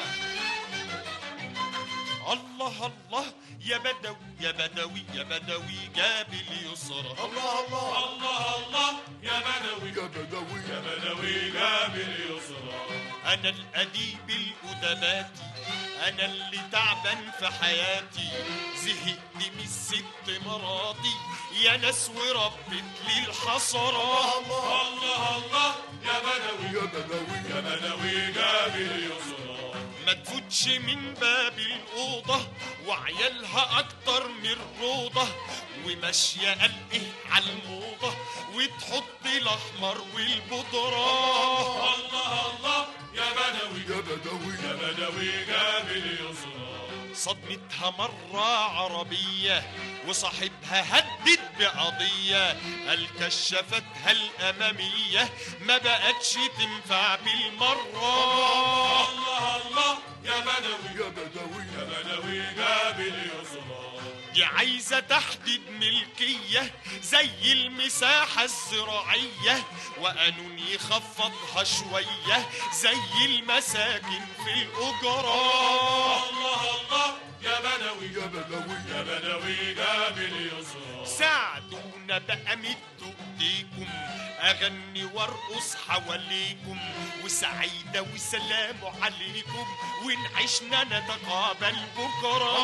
الله الله يا بدوي يا بدوي يا بدوي جاب اليسرى الله الله الله الله يا بدوي يا بدوي يا بدوي جاب اليسرى انا الاديب الادباتي انا اللي تعبان في حياتي زهقت من الست مراتي يا ناس وربت لي الحصرات الله الله الله يا بدوي يا بدوي يا بدوي جاب اليسرى ما تفوتش من باب الأوضة وعيالها أكتر من روضة وماشية قال إيه على الموضة وتحط الأحمر والبودرة الله الله يا بدوي يا بدوي يا بدوي جاب اليسرى صدمتها مرة عربية وصاحبها هدد بقضية قال كشفتها الأمامية ما بقتش تنفع بالمرة الله الله يا بدوي يا بدوي يا بدوي جاب اليسرى دي عايزة تحديد ملكية زي المساحة الزراعية وقانون يخفضها شوية زي المساكن في الأجرة الله الله يا بدوي يا بدوي يا بدوي جاب اليسرى ساعدونا بقى مدوا ايديكم اغني وارقص حواليكم وسعيدة وسلام عليكم ونعيشنا نتقابل بكرة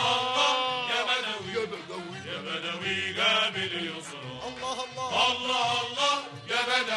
يا بدوي يا بدوي يا بدوي جاب اليسرى الله الله الله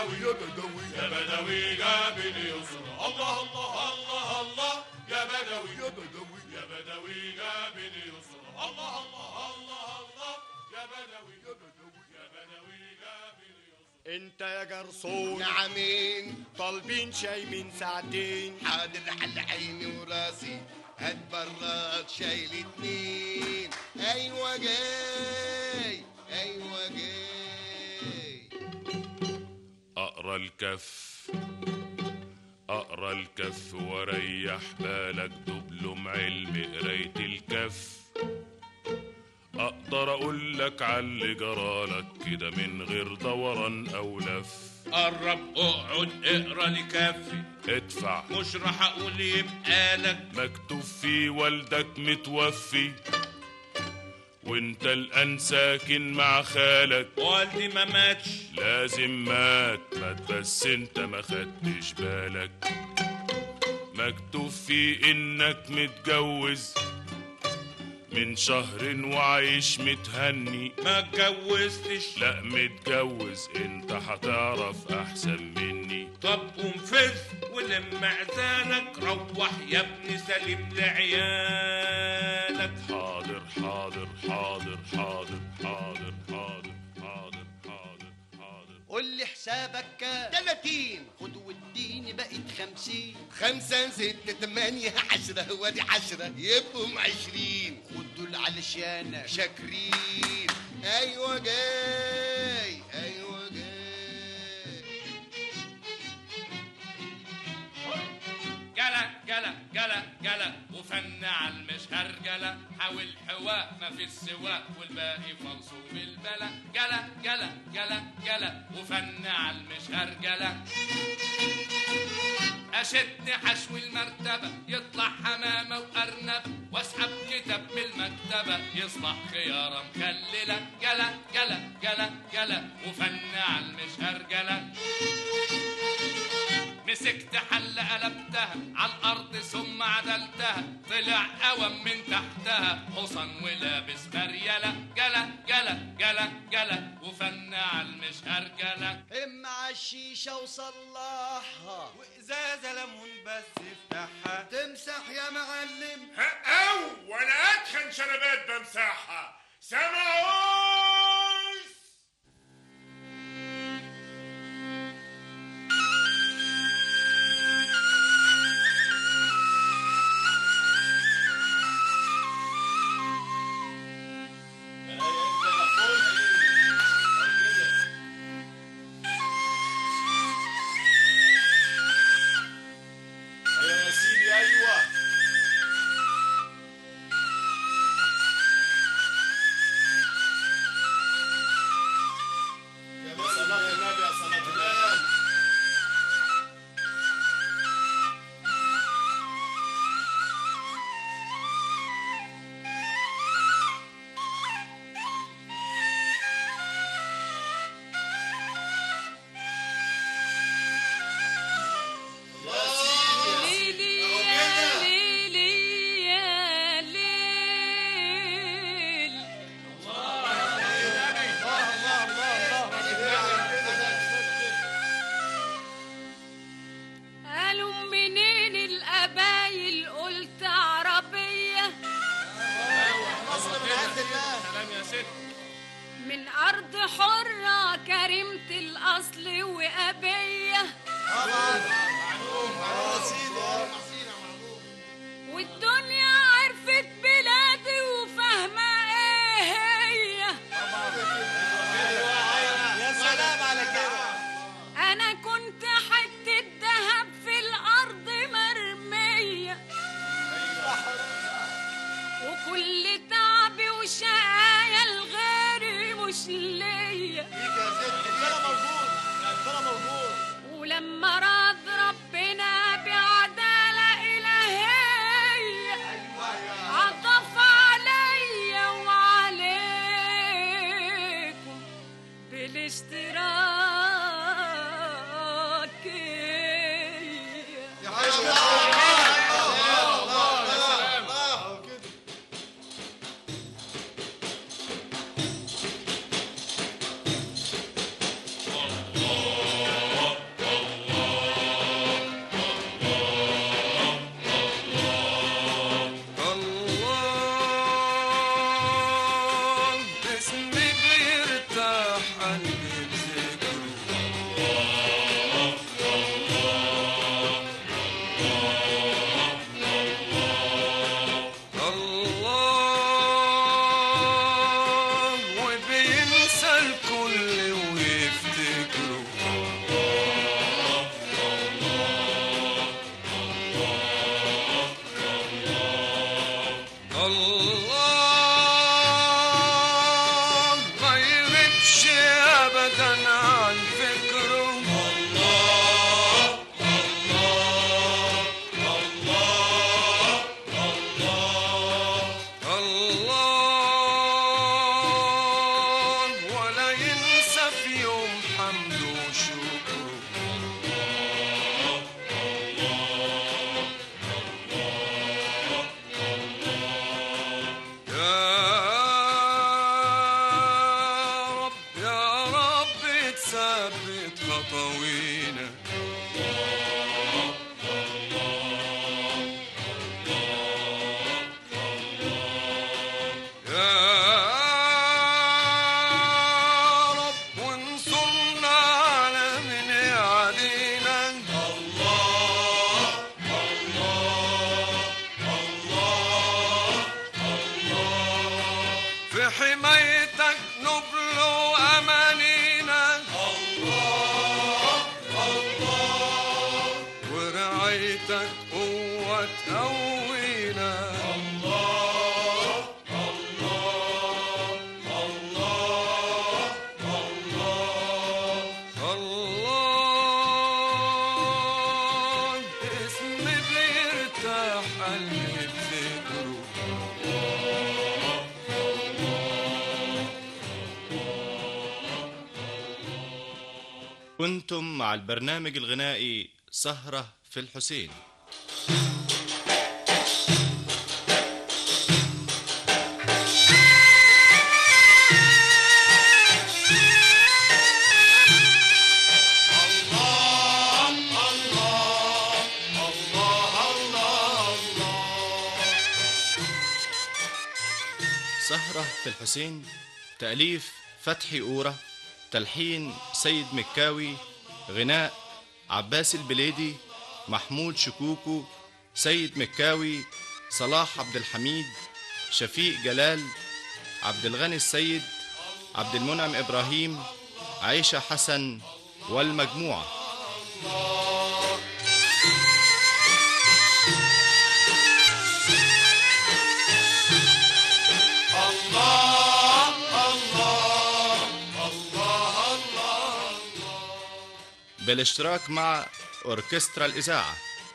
بدوي يا بدوي يا بدوي جابل يسرى الله الله الله الله يا بدوي يا بدوي يا بدوي جابل يسرى الله الله الله الله يا بدوي يا بدوي يا بدوي جابل انت يا جرسون نعمين طالبين شاي من ساعتين حاضر على عيني وراسي هات براد شاي الاتنين ايوه جاي ايوه جاي اقرا الكف اقرا الكف وريح بالك دبلم علم قرايه الكف اقدر اقول لك على اللي جرالك كده من غير دوران او لف قرب اقعد اقرا لي كفي ادفع مش راح اقول يبقى لك مكتوب فيه والدك متوفي وانت الان ساكن مع خالك والدي ما ماتش لازم مات مات بس انت ما خدتش بالك مكتوب فيه انك متجوز من شهر وعايش متهني ما اتجوزتش لا متجوز انت هتعرف احسن مني طب قوم فز ولم عزالك روح يا ابني سلم لعيالك حاضر حاضر حاضر حاضر حاضر حاضر حاضر حاضر قول لي حسابك كام 30 خد واديني بقت 50 خمسة ستة تمانية عشرة وادي عشرة يبقوا عشرين خد دول علشان شاكرين ايوه جاي ايوه جاي جلا جلا جلا جلا وفن على المشهر جلا حاول حواء ما في السواق والباقي فلصو بالبلا جلا جلا جلا جلا وفن على المشهر جلا اشد حشو المرتبة يطلع حمامة وارنب واسحب كتاب من المكتبة يصلح خيارة مخللة جلا جلا جلا جلا وفن على المشهر جلا مسكت حلة قلبتها على الأرض ثم عدلتها طلع قوم من تحتها حصن ولابس مريلة جلا جلا جلا جلا وفن على المشهر جلا اما عالشيشة وصلحها وإزازة ليمون بس افتحها تمسح يا معلم او وانا اتخن شنبات بمسحها سمعوس يا سيدي أيوة يا صلاة النبي يا صلاة النبي ليلي يا ليلي يا ليل قالوا منين القبايل قلت عربية سلام يا ست من أرض حرة كريمة الأصل وأبية والدنيا عرفت بلادي وفاهمة ايه هي يا سلام على كده انا كنت حتة دهب في الارض مرمية وكل تعبي وشقايا الغيري مش ليا يا ست انا موجود انا موجود ولما راض ثبت خطوينا يا رب وانصرنا على من يعادينا الله الله الله الله في حمايتك نبلو أمانينا الله الله ورعايتك قوة تقوينا الله الله الله الله الله اسم بيرتاح قلبي بذكره كنتم مع البرنامج الغنائي سهرة في الحسين سهرة في الحسين تأليف فتحي أورة تلحين سيد مكاوي غناء عباس البليدي محمود شكوكو سيد مكاوي صلاح عبد الحميد شفيق جلال عبد الغني السيد عبد المنعم إبراهيم عيشة حسن والمجموعة الله الله الله الله بالاشتراك مع أوركسترا الإذاعة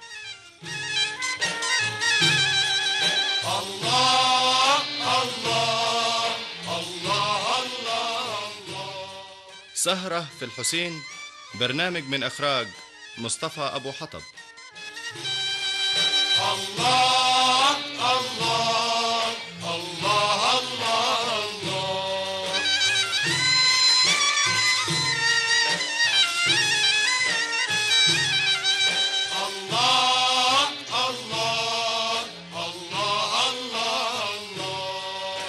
الله الله الله الله سهرة في الحسين برنامج من إخراج مصطفى أبو حطب الله الله الله الله الله الله الله الله الله الله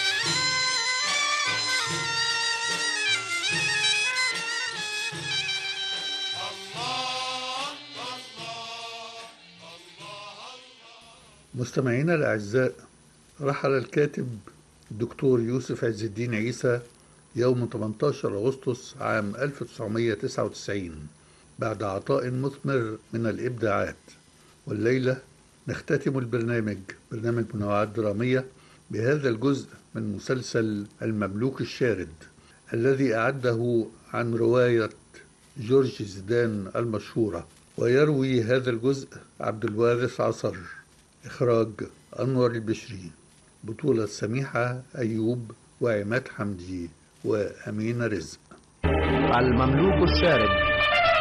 مستمعينا الأعزاء رحل الكاتب الدكتور يوسف عز الدين عيسى يوم 18 أغسطس عام 1999 بعد عطاء مثمر من الإبداعات والليلة نختتم البرنامج برنامج منوعات درامية بهذا الجزء من مسلسل المملوك الشارد الذي أعده عن رواية جورج زيدان المشهورة ويروي هذا الجزء عبد الوارث عصر إخراج أنور البشري بطولة سميحة أيوب وعماد حمدي وأمين رزق المملوك الشارد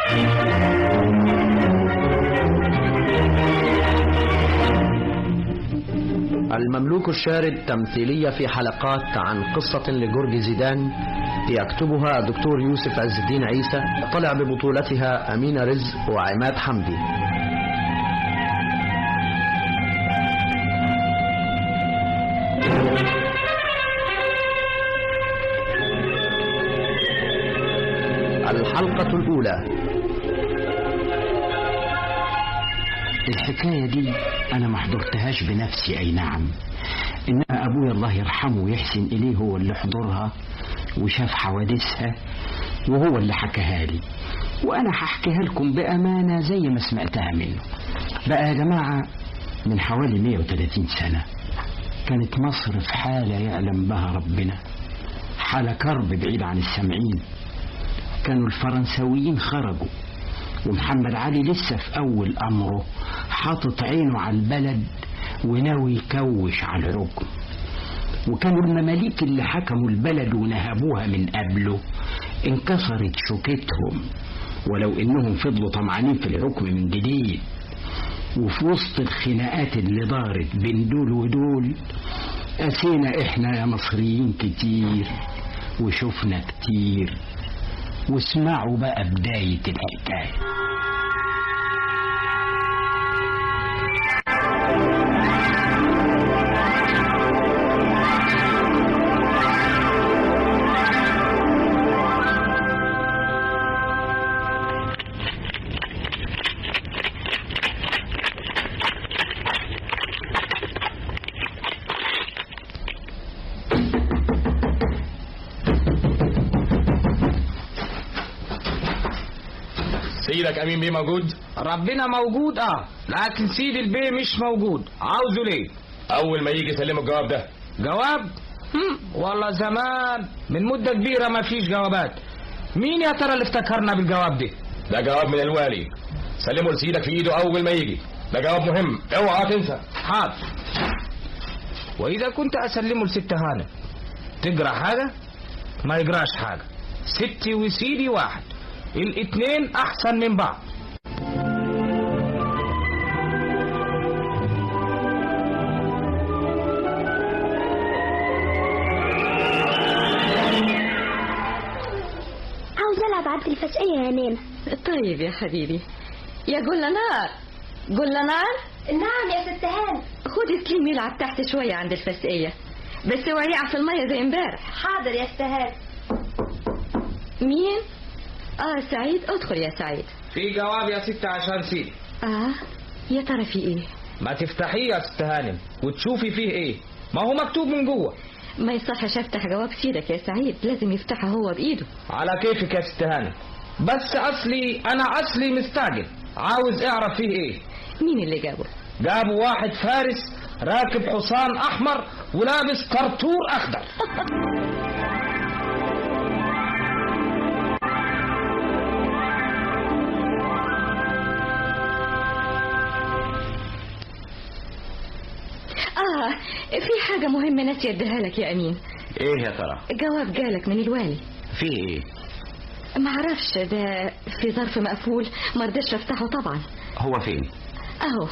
المملوك الشارد تمثيلية في حلقات عن قصة لجورج زيدان يكتبها دكتور يوسف عز الدين عيسى طلع ببطولتها أمين رزق وعماد حمدي الحلقة الأولى الحكاية دي أنا ما حضرتهاش بنفسي أي نعم إنما أبويا الله يرحمه ويحسن إليه هو اللي حضرها وشاف حوادثها وهو اللي حكاها لي وأنا هحكيها لكم بأمانة زي ما سمعتها منه بقى يا جماعة من حوالي 130 سنة كانت مصر في حالة يعلم بها ربنا حالة كرب بعيد عن السامعين كانوا الفرنساويين خرجوا ومحمد علي لسه في أول أمره حاطط عينه على البلد وناوي يكوش على الحكم وكانوا المماليك اللي حكموا البلد ونهبوها من قبله انكسرت شوكتهم ولو انهم فضلوا طمعانين في الحكم من جديد وفي وسط الخناقات اللي دارت بين دول ودول قسينا احنا يا مصريين كتير وشفنا كتير واسمعوا بقى بداية الحكاية سيدك امين بيه موجود ربنا موجود اه لكن سيد البيه مش موجود عاوزه ليه اول ما يجي سلمه الجواب ده جواب هم، والله زمان من مدة كبيرة ما فيش جوابات مين يا ترى اللي افتكرنا بالجواب ده ده جواب من الوالي سلمه لسيدك في ايده اول ما يجي ده جواب مهم اوعى تنسى حاضر واذا كنت اسلمه لست هانم تجرى حاجة ما يجراش حاجة ستي وسيدي واحد الاتنين احسن من بعض عاوز العب عبد الفسقية يا نانا طيب يا حبيبي يا جلنار جلنار نعم يا ست هان خدي سليم يلعب تحت شوية عند الفسقية بس اوعي يقع في المية زي امبارح حاضر يا ست هان مين؟ اه سعيد ادخل يا سعيد في جواب يا ست عشان سيدي اه يا ترى في ايه؟ ما تفتحيه يا ست هانم وتشوفي فيه ايه ما هو مكتوب من جوه ما يصحش افتح جواب سيدك يا سعيد لازم يفتحها هو بايده على كيفك يا ست هانم بس اصلي انا اصلي مستعجل عاوز اعرف فيه ايه مين اللي جابه جابوا واحد فارس راكب حصان احمر ولابس كرتور اخضر اه في حاجة مهمة ناسي اديها لك يا امين ايه يا ترى جواب جالك من الوالي في ايه معرفش ده في ظرف مقفول مرضتش افتحه طبعا هو فين اهو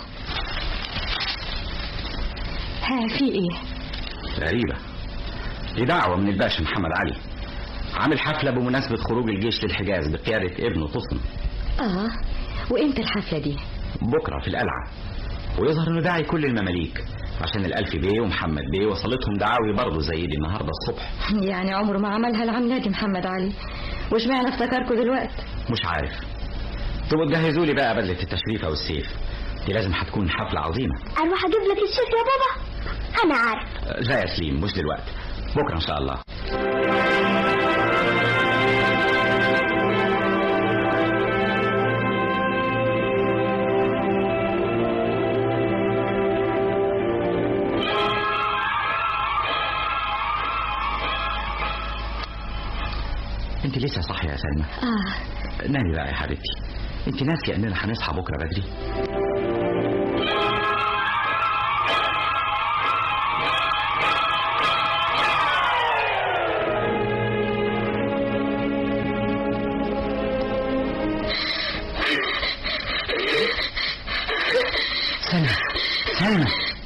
ها في ايه غريبة دي دعوة من الباشا محمد علي عامل حفلة بمناسبة خروج الجيش للحجاز بقيادة ابنه طسم اه وامتى الحفلة دي بكرة في القلعة ويظهر انه داعي كل المماليك عشان الألف بيه ومحمد بيه وصلتهم دعاوي برضه زي دي النهاردة الصبح يعني عمره ما عملها العملة دي محمد علي وش معنى افتكركوا دلوقتي مش عارف تبقوا تجهزوا لي بقى بدلة التشريفة والسيف دي لازم هتكون حفلة عظيمة اروح اجيب لك الشيف يا بابا انا عارف أه، لا يا سليم مش دلوقتي بكرة إن شاء الله انت لسه صاحية يا سلمى اه نامي بقى يا حبيبتي انت ناسية اننا هنصحى بكرة بدري سلمى سلمى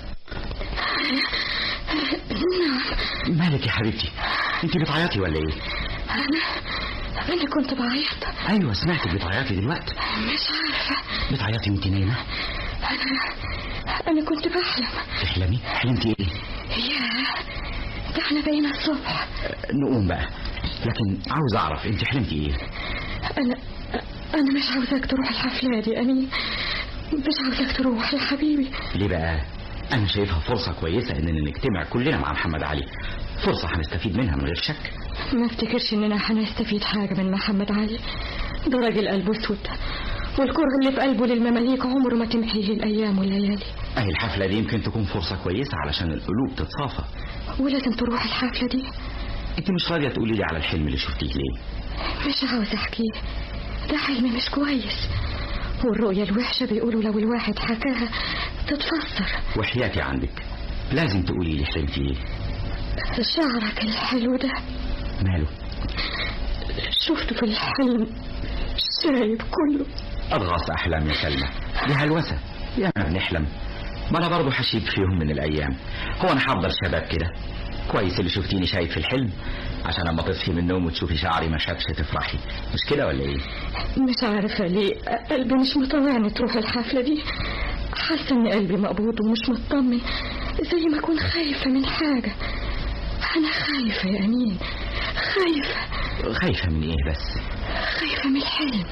مالك يا حبيبتي انت بتعيطي ولا ايه انا انا كنت بعيط ايوه سمعتك بتعيطي دلوقتي مش عارفة بتعيطي وانت نايمه انا انا كنت بحلم تحلمي حلمتي ايه يا ده احنا بقينا الصبح نقوم بقى لكن عاوز اعرف انت حلمتي ايه انا انا مش عاوزاك تروح الحفلة دي امين مش عاوزاك تروح يا حبيبي ليه بقى انا شايفها فرصه كويسه اننا نجتمع كلنا مع محمد علي فرصه هنستفيد منها من غير شك ما افتكرش اننا هنستفيد حاجة من محمد علي ده راجل قلبه اسود والكره اللي في قلبه للمماليك عمره ما تمحيه الايام والليالي اهي الحفله دي يمكن تكون فرصه كويسه علشان القلوب تتصافى ولازم تروح الحفلة دي انت مش راضيه تقولي لي على الحلم اللي شفتيه ليه مش عاوز احكيه ده حلم مش كويس والرؤية الوحشة بيقولوا لو الواحد حكاها تتفسر وحياتي عندك لازم تقولي لي حلمتي ايه شعرك الحلو ده ماله شفته في الحلم شايب كله اضغط احلام يا سلمى دي هلوسه يا ما بنحلم ما انا برضه هشيب في يوم من الايام هو انا هفضل شباب كده كويس اللي شفتيني شايف في الحلم عشان اما تصحي من النوم وتشوفي شعري ما شافش تفرحي مش كده ولا ايه مش عارفة ليه قلبي مش مطوعني تروح الحفلة دي حاسة ان قلبي مقبوض ومش مطمن زي ما اكون خايفة من حاجة انا خايفة يا امين خايفة خايفة من ايه بس خايفة من الحلم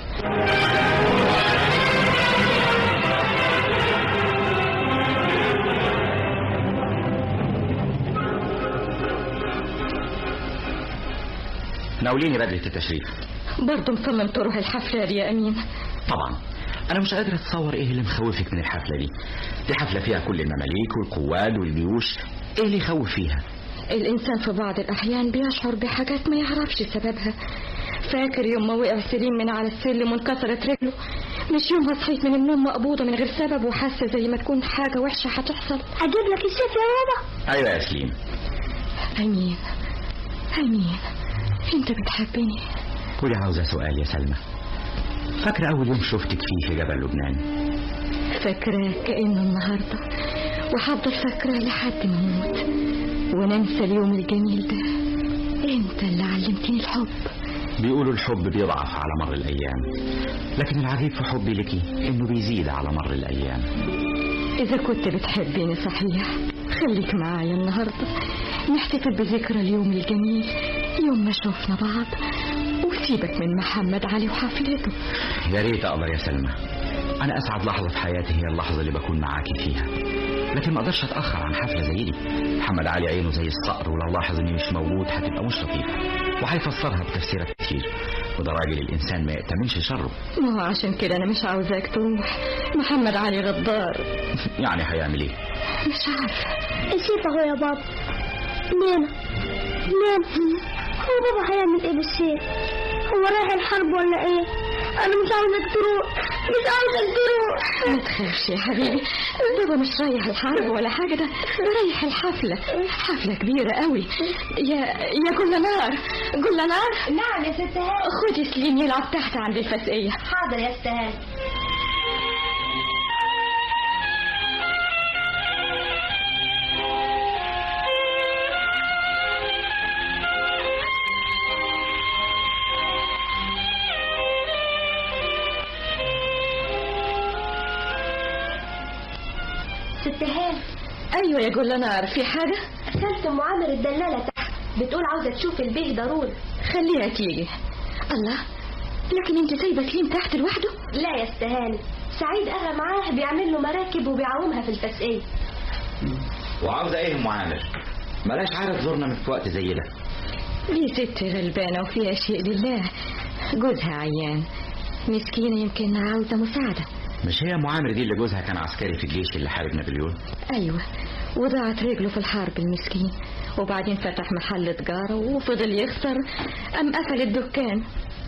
ناوليني بدلة التشريف برضه مصمم تروح الحفلة دي يا امين طبعا انا مش قادر اتصور ايه اللي مخوفك من الحفلة دي دي حفلة فيها كل المماليك والقواد والجيوش ايه اللي يخوف فيها الإنسان في بعض الأحيان بيشعر بحاجات ما يعرفش سببها فاكر يوم ما وقع سليم من على السلم وانكسرت رجله مش يوم ما صحيت من النوم مقبوضة من غير سبب وحاسة زي ما تكون حاجة وحشة هتحصل أجيب لك الشيف يا بابا ايوه يا سليم أمين أمين أنت بتحبني قولي عاوزة سؤال يا سلمى فاكرة أول يوم شفتك فيه في جبل لبنان فاكراه كأنه النهاردة وهفضل فاكراه لحد ما أموت وننسى اليوم الجميل ده أنت اللي علمتني الحب بيقولوا الحب بيضعف على مر الأيام لكن العجيب في حبي لك إنه بيزيد على مر الأيام إذا كنت بتحبني صحيح خليك معايا النهاردة نحتفل بذكرى اليوم الجميل يوم ما شوفنا بعض وسيبك من محمد علي وحفلته يا ريت أقدر يا سلمى أنا أسعد لحظة في حياتي هي اللحظة اللي بكون معاكي فيها لكن ما أقدرش أتأخر عن حفلة زي دي محمد علي عينه زي الصقر ولو لاحظ إني مش موجود هتبقى مش لطيفة وهيفسرها بتفسيرات كتير وده راجل الإنسان ما يأتمنش شره ما هو عشان كده أنا مش عاوزاك تروح محمد علي غدار يعني هيعمل إيه مش عارفة الشيف أهو يا بابا نام نام هو بابا هيعمل ايه بالشيف هو رايح الحرب ولا ايه انا مش عاوزك تروح مش عاوزك تروح ما تخافش يا حبيبي بابا مش رايح الحرب ولا حاجة ده رايح الحفلة حفلة كبيرة قوي يا يا كل نار كل نار نعم يا ست هاني خدي سليم يلعب تحت عند الفسقية حاضر يا ست هاني ست هاني ايوه يا كل نار في حاجة سالت ام عامر الدلالة تحت بتقول عاوزة تشوف البيه ضروري خليها تيجي الله لكن انت سايبه سليم تحت لوحده لا يا ست هاني سعيد اغا معاه بيعمل له مراكب وبيعومها في الفسقية وعاوزة إيه أم عامر ملاش عارف زورنا في وقت زي ده دي ست غلبانة وفيها شيء لله جوزها عيان مسكينة يمكن عاوزة مساعدة مش هي أم عامر دي اللي جوزها كان عسكري في الجيش اللي حارب نابليون أيوة وضاعت رجله في الحرب المسكين وبعدين فتح محل تجارة وفضل يخسر أم قفل الدكان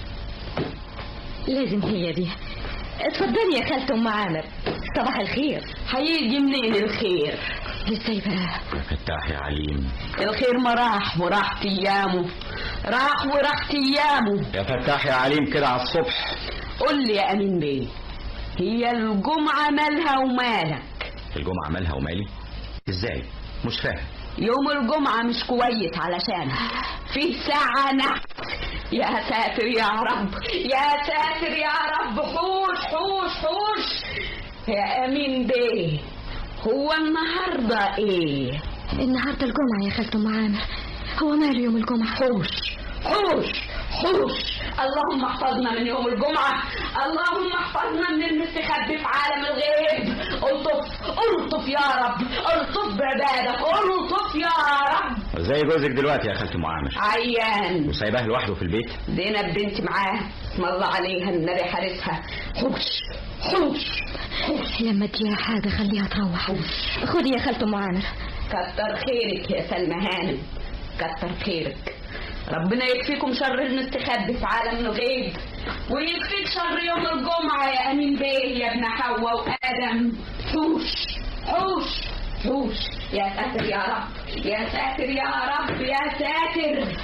لازم هي دي اتفضلي يا خالة أم عامر صباح الخير هيجي منين الخير ازاي بقى فتاح يا عليم الخير ما راح وراحت ايامه راح وراحت ايامه يا فتاح يا عليم كده على الصبح قول لي يا امين بيه هي الجمعة مالها ومالك الجمعة مالها ومالي ازاي مش فاهم يوم الجمعة مش كويس علشانها فيه ساعة نحت يا ساتر يا رب يا ساتر يا رب حوش حوش حوش يا امين بيه هو النهارده ايه النهاردة الجمعة يا خالة أم عامر هو ماله يوم الجمعة حوش حوش حوش اللهم احفظنا من يوم الجمعة اللهم احفظنا من المستخبي في عالم الغيب الطف الطف يا رب الطف بعبادك الطف يا رب زي جوزك دلوقتي يا خالة أم عامر عيان وسايباه لوحده في البيت زينب بنت معاه اسم الله عليها النبي حارسها حوش حوش حوش لما اديها حاجة خليها تروح خدي يا خالة أم عامر كتر خيرك يا سلمى هانم كتر خيرك ربنا يكفيكم شر المستخبي في عالم الغيب ويكفيك شر يوم الجمعة يا أمين بيه يا ابن حواء وآدم حوش حوش حوش يا ساتر يا رب يا ساتر يا رب يا ساتر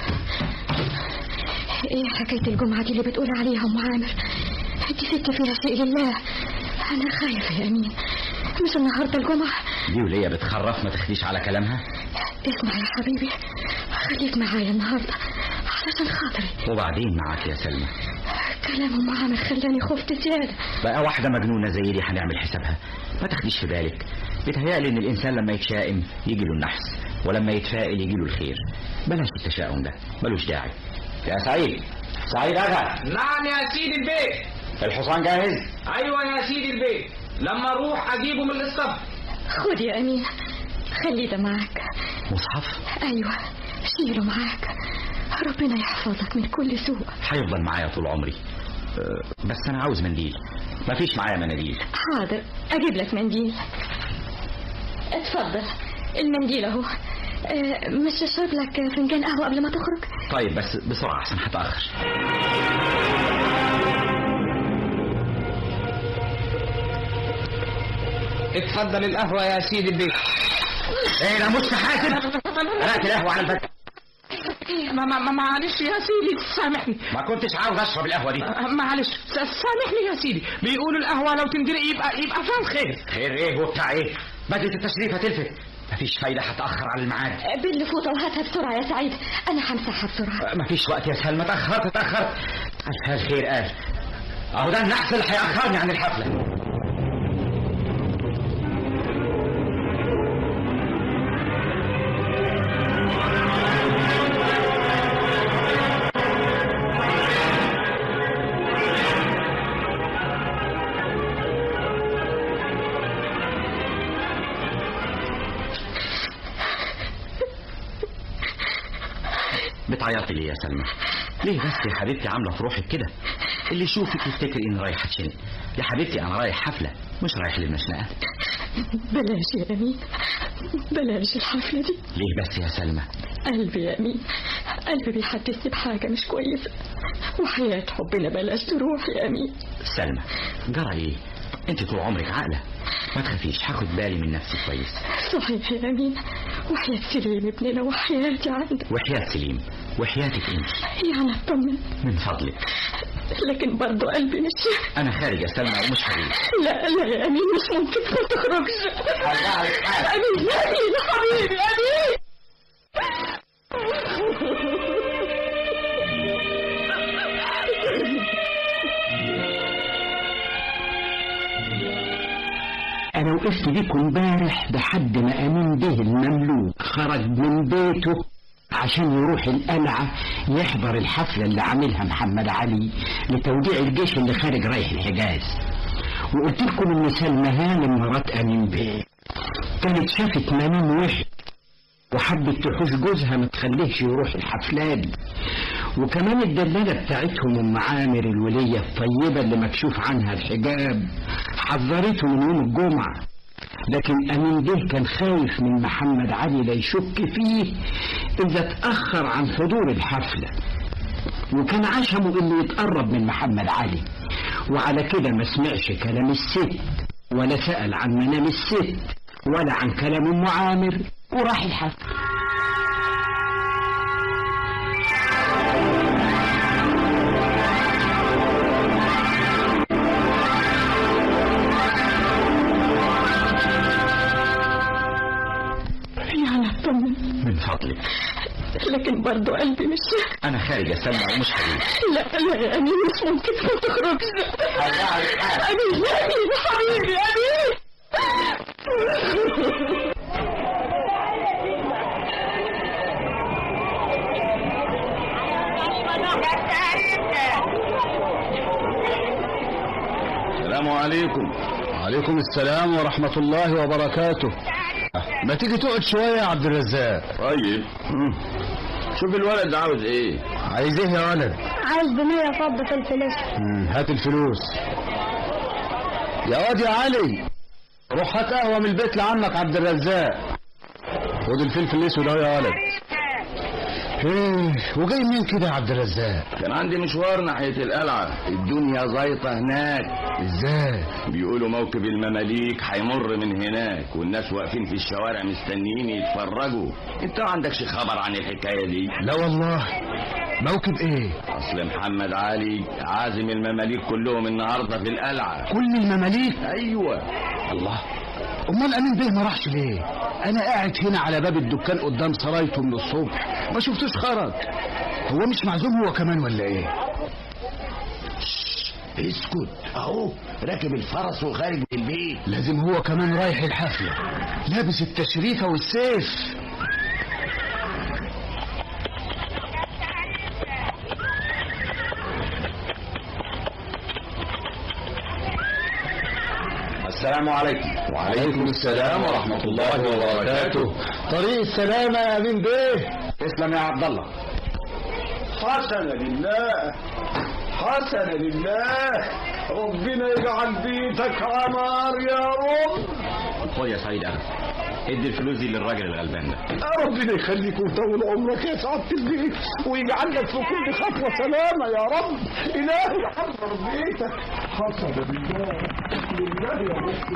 ايه حكاية الجمعة دي اللي بتقول عليها أم عامر دي ست فيها شيء لله أنا خايفة يا أمين مش النهاردة الجمعة دي وليا بتخرف ما تخديش على كلامها اسمع يا حبيبي خليك معايا النهارده علشان خاطري وبعدين معاك يا سلمى كلامه معانا خلاني خفت زياده بقى واحدة مجنونة زي دي هنعمل حسابها ما تاخديش في بالك بيتهيألي إن الإنسان لما يتشائم يجي له النحس ولما يتفائل يجي له الخير بلاش التشاؤم ده ملوش داعي يا سعيد سعيد أغا نعم يا سيدي البيت الحصان جاهز ايوه يا سيدي البيت لما اروح اجيبه من الاسطبل خد يا امين خلي ده معاك مصحف ايوه شيله معاك ربنا يحفظك من كل سوء هيفضل معايا طول عمري أه، بس أنا عاوز منديل مفيش معايا مناديل حاضر اجيب لك منديل اتفضل المنديل اهو آه، مش اشرب لك فنجان قهوه قبل ما تخرج طيب بس بسرعة عشان هتأخر اتفضل القهوه يا سيدي البيت ايه ده مش حاسب قرأت القهوة على الفتح ما ما ما- معلش يا سيدي سامحني ما كنتش عاوز أشرب القهوة دي أه، معلش س- سامحني يا سيدي بيقولوا القهوه لو تندلق يبقى يبقى فيها الخير خير ايه وبتاع ايه بدلة التشريف هتلفت مفيش فايدة هتأخر على الميعاد آه، بل فوطه وهاتها بسرعه يا سعيد انا همسحها بسرعه مفيش وقت يا سلمى تأخرت تأخرت قال الخير قال اهو ده النحس اللي هيأخرني عن الحفلة بتعيطي ليه يا سلمى ليه بس يا حبيبتي عامله في روحك كده اللي يشوفك يفتكر اني رايح اتشنق يا حبيبتي انا رايح حفله مش رايح للمشنقه بلاش يا امين بلاش الحفله دي ليه بس يا سلمى قلبي يا امين قلبي بيحدثني بحاجه مش كويسه وحياه حبنا بلاش تروح يا امين سلمى جرى ايه انت طول عمرك عاقله ما تخافيش هاخد بالي من نفسي كويس صحيح يا امين وحياه سليم ابننا وحياتي عندك وحياة سليم وحياتك انت يعني اطمن من فضلك لكن برضه قلبي مش انا خارج يا سلمى ومش هغيب لا لا يا امين مش ممكن ما تخرجش هرجع لك حالا. امين يا امين يا حبيبي امين انا وقفت بيكم امبارح لحد ما امين به المملوك خرج من بيته عشان يروح القلعة يحضر الحفلة اللي عاملها محمد علي لتوديع الجيش اللي خارج رايح الحجاز وقلت لكم ان سلمى هانم مرات امين بيه كانت شافت منام وحش وحبت تحوش جوزها ما تخليهش يروح الحفلة دي وكمان الدلالة بتاعتهم ام عامر الولية الطيبة اللي مكشوف عنها الحجاب حذرته من يوم الجمعة لكن أمين به كان خايف من محمد علي لا يشك فيه إذا اتأخر عن حضور الحفلة وكان عشمه إنه يتقرب من محمد علي وعلى كده ما سمعش كلام الست ولا سأل عن منام الست ولا عن كلام أم عامر وراح الحفلة يعني اطمن من فضلك لكن برضه قلبي مش انا خارج يا سلمى ومش هغيب لا لا يا امين مش ممكن ما تخرجش امين يا امين حبيبي امين السلام عليكم وعليكم السلام ورحمة الله وبركاته ما تيجي تقعد شوية يا عبد الرزاق طيب شوف الولد عاوز ايه عايز ايه يا ولد عايز بمية فضة في الفلوس مم، هات الفلوس يا واد يا علي روح هات قهوة من البيت لعمك عبد الرزاق خد الفلفل الاسود اهو يا ولد ايه وجاي منين كده يا عبد الرزاق كان عندي مشوار ناحية القلعة الدنيا زيطة هناك ازاي بيقولوا موكب المماليك هيمر من هناك والناس واقفين في الشوارع مستنيين يتفرجوا انت ما عندكش خبر عن الحكاية دي لا والله موكب ايه اصل محمد علي عازم المماليك كلهم النهارده في القلعة كل المماليك ايوه الله امال امين بيه ما راحش ليه انا قاعد هنا على باب الدكان قدام سرايته من الصبح ما شفتوش خرج هو مش معزوم هو كمان ولا ايه اسكت اهو راكب الفرس وخارج من البيت لازم هو كمان رايح الحفلة لابس التشريفة والسيف السلام عليكم وعليكم السلام ورحمة الله وبركاته طريق السلامة يا أمين بيه تسلم يا عبد الله حسنا لله حسنا لله ربنا يجعل بيتك عمار يا رب خد يا سعيد اخي ادي الفلوس دي للراجل الغلبان ده ربنا يخليك ويطول عمرك يا سعادة البيت ويجعل لك في كل خطوة سلامة يا رب إلهي يحرر بيتك حسنا لله لله يا رب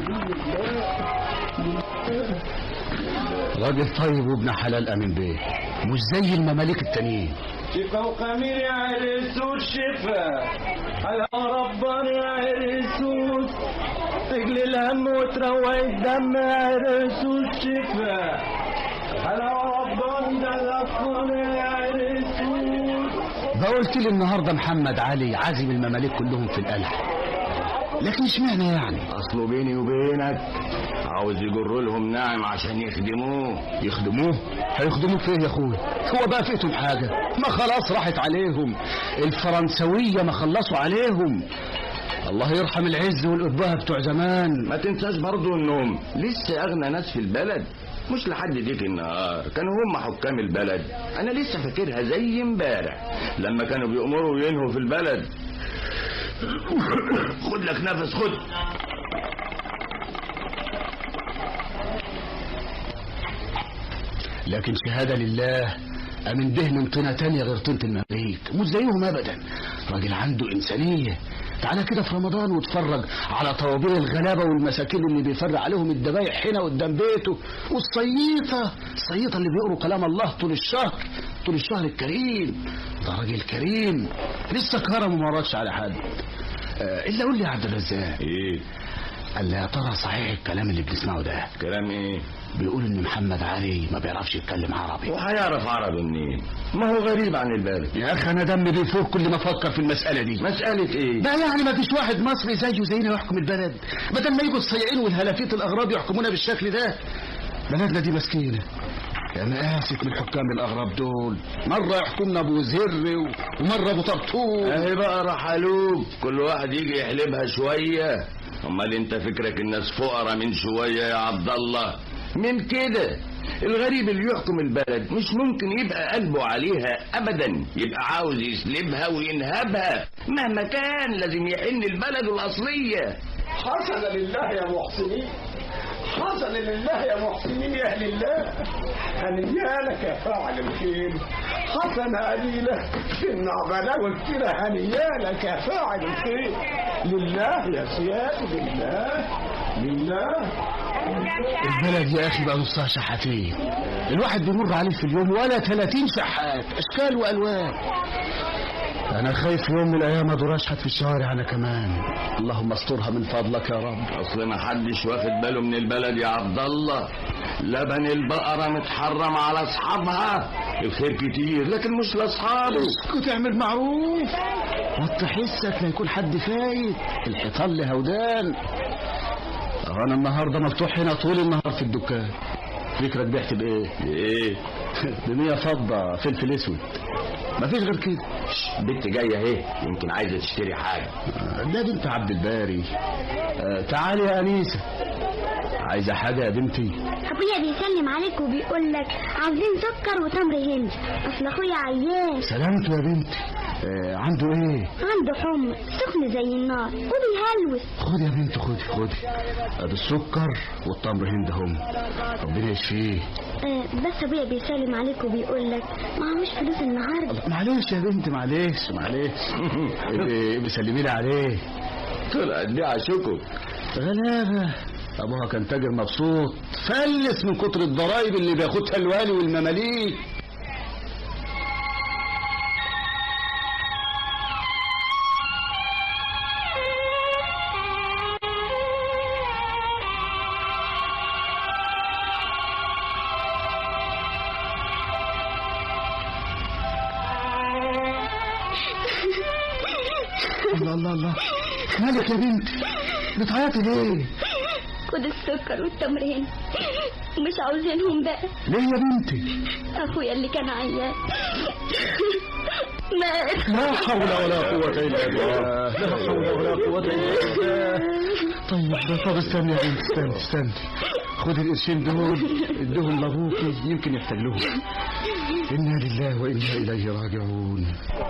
لله راجل طيب وابن حلال أمين بيه مش زي المماليك التانيين شفا وخمير يا عرسوس شفا على ربنا يا عرسوس رجل الهم وتروي الدم يا عرسوس شفا على ربنا ده يا عرسوس فقلت لي النهارده محمد علي عازم المماليك كلهم في القلعة لكن اشمعنى يعني اصله بيني وبينك عاوز يجر لهم ناعم عشان يخدموه يخدموه هيخدموه فين يا اخويا هو بقى فيتهم حاجة ما خلاص راحت عليهم الفرنسوية ما خلصوا عليهم الله يرحم العز والأبهة بتوع زمان ما تنساش برضو انهم لسه اغنى ناس في البلد مش لحد ديك النهار كانوا هم حكام البلد انا لسه فاكرها زي امبارح لما كانوا بيأمروا وينهوا في البلد خد لك نفس خد لكن شهادة لله أمن به من طينة تانية غير طينة المماليك مش زيهم أبدا راجل عنده إنسانية تعالى كده في رمضان واتفرج على طوابير الغلابة والمساكين اللي بيفرق عليهم الذبايح هنا قدام بيته والصييطة الصييطة اللي بيقروا كلام الله طول الشهر طول الشهر الكريم ده راجل كريم لسه كرم وما رادش على حد آه إلا قول لي يا عبد الرزاق ايه قال لي يا ترى صحيح الكلام اللي بنسمعه ده كلام ايه بيقول ان محمد علي ما بيعرفش يتكلم عربي وهيعرف عربي منين ما هو غريب عن البلد يا اخي انا دمي بيفور كل ما افكر في المساله دي مسألة ايه بقى يعني ما فيش واحد مصري زيه زينا يحكم البلد بدل ما يجوا الصياعين والهلافيت الاغراب يحكمونا بالشكل ده بلدنا دي مسكينه يا مقاست من حكام الاغراب دول مره يحكمنا ابو زر و- ومره ابو طرطوق اهي بقى رحلوك كل واحد يجي يحلبها شوية امال انت فكرك الناس فقراء من شوية يا عبد الله من كده الغريب اللي يحكم البلد مش ممكن يبقى قلبه عليها ابدا يبقى عاوز يسلبها وينهبها مهما كان لازم يحن البلد الاصلية حسنا لله يا محسنين حسنا لله يا محسنين يا اهل الله هنيالك يا فاعل الخير حسنا قليلة إن بلاوي كتير هنيالك يا فاعل الخير لله يا سيادة لله لله البلد يا اخي بقى نصها شحاتين الواحد بيمر عليه في اليوم ولا 30 شحات اشكال والوان انا خايف يوم من الايام ادور اشحت في الشوارع انا كمان اللهم استرها من فضلك يا رب اصل ما حدش واخد باله من البلد يا عبد الله لبن البقرة متحرم على اصحابها الخير كتير لكن مش لاصحابه اسكت اعمل معروف وطي حسك لا يكون حد فايت الحيطان لهودان انا النهارده مفتوح هنا طول النهار في الدكان فكرك بعت بايه؟ بايه؟ ب 100 فضه فلفل اسود مفيش غير كده بنت جايه اهي يمكن عايزه تشتري حاجه ده بنت عبد الباري آه تعالي يا انيسه عايزه حاجه يا بنتي ابويا بيسلم عليك وبيقول لك عاوزين سكر وتمر هند اصل اخويا عيان سلامته يا بنتي آه عنده ايه عنده حمى سخن زي النار وبيهلوس خد يا بنتي خدي خدي ادي السكر والتمر هند هم ربنا يشفيه آه بس ابويا بيسلم عليك وبيقول لك معهوش فلوس النهارده معلش يا بنتي معلش معلش ابقي ابقي سلمي لي عليه طلعت دي عشوكو غلابه ابوها كان تاجر مبسوط فلس من كتر الضرايب اللي بياخدها الوالي والمماليك الله مالك يا بنت بتعيطي ليه خد السكر والتمرين مش عاوزينهم بقى ليه يا بنتي اخويا اللي كان عيان مات لا حول ولا قوة إلا بالله لا حول ولا قوة إلا بالله طيب طب استني يا بنت استني استني خد القرشين دول اديهم لابوكي يمكن يحتاج لهم إنا لله وإنا إليه راجعون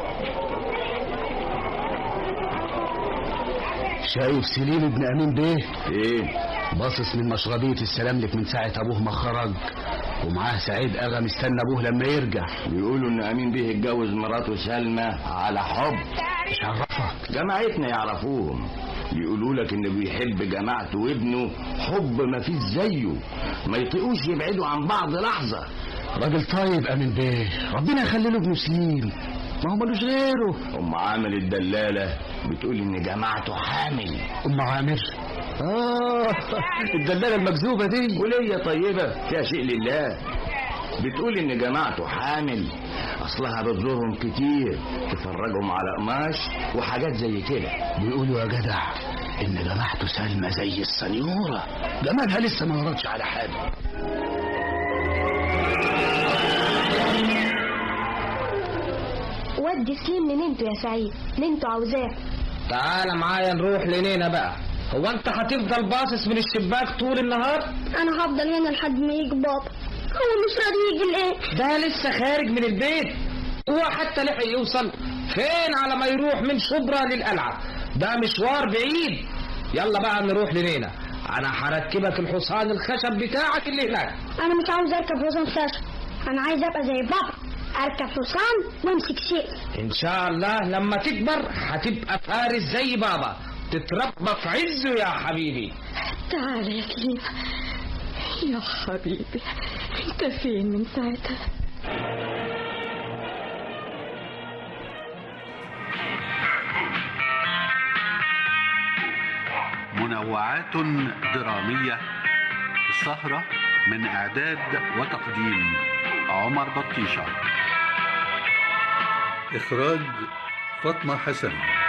شايف سليم ابن أمين بيه ايه باصص من مشربية السلام لك من ساعة أبوه ما خرج ومعاه سعيد أغا مستنى أبوه لما يرجع بيقولوا ان امين بيه اتجوز مراته سلمى على حب مش عرفك جماعتنا يعرفوهم بيقولوا لك انه بيحب جماعته وابنه حب ما فيش زيه ما يطيقوش يبعدوا عن بعض لحظه راجل طيب أمين بيه ربنا يخلي له ابن سليم ما هو ملوش غيره ام عامر الدلاله بتقول ان جماعته حامل أم عامر آه الدلالة المكذوبة دي ولية طيبة فيها شيء لله بتقول ان جماعته حامل اصلها بتزورهم كتير تفرجهم على قماش وحاجات زي كده بيقولوا يا جدع إن جماعته سلمى زي السنيورة جمالها لسه ما وردش على حاجة ودي سليم لنينته يا سعيد نينته عاوزاه تعال معايا نروح لنينا بقى هو انت هتفضل باصص من الشباك طول النهار انا هفضل هنا لحد ما يجي بابا هو مش راضي يجي ليه ده لسه خارج من البيت هو حتى لحق يوصل فين على ما يروح من شبرا للقلعة ده مشوار بعيد يلا بقى نروح لنينا انا هركبك الحصان الخشب بتاعك اللي هناك انا مش عاوز اركب حصان خشب انا عايز ابقى زي بابا اركب حصان وامسك سيف ان شاء الله لما تكبر هتبقى فارس زي بابا تتربى في عزه يا حبيبي تعال يا سليم يا حبيبي انت فين من ساعتها منوعات درامية السهرة من إعداد وتقديم عمر بطيشة إخراج فاطمة حسن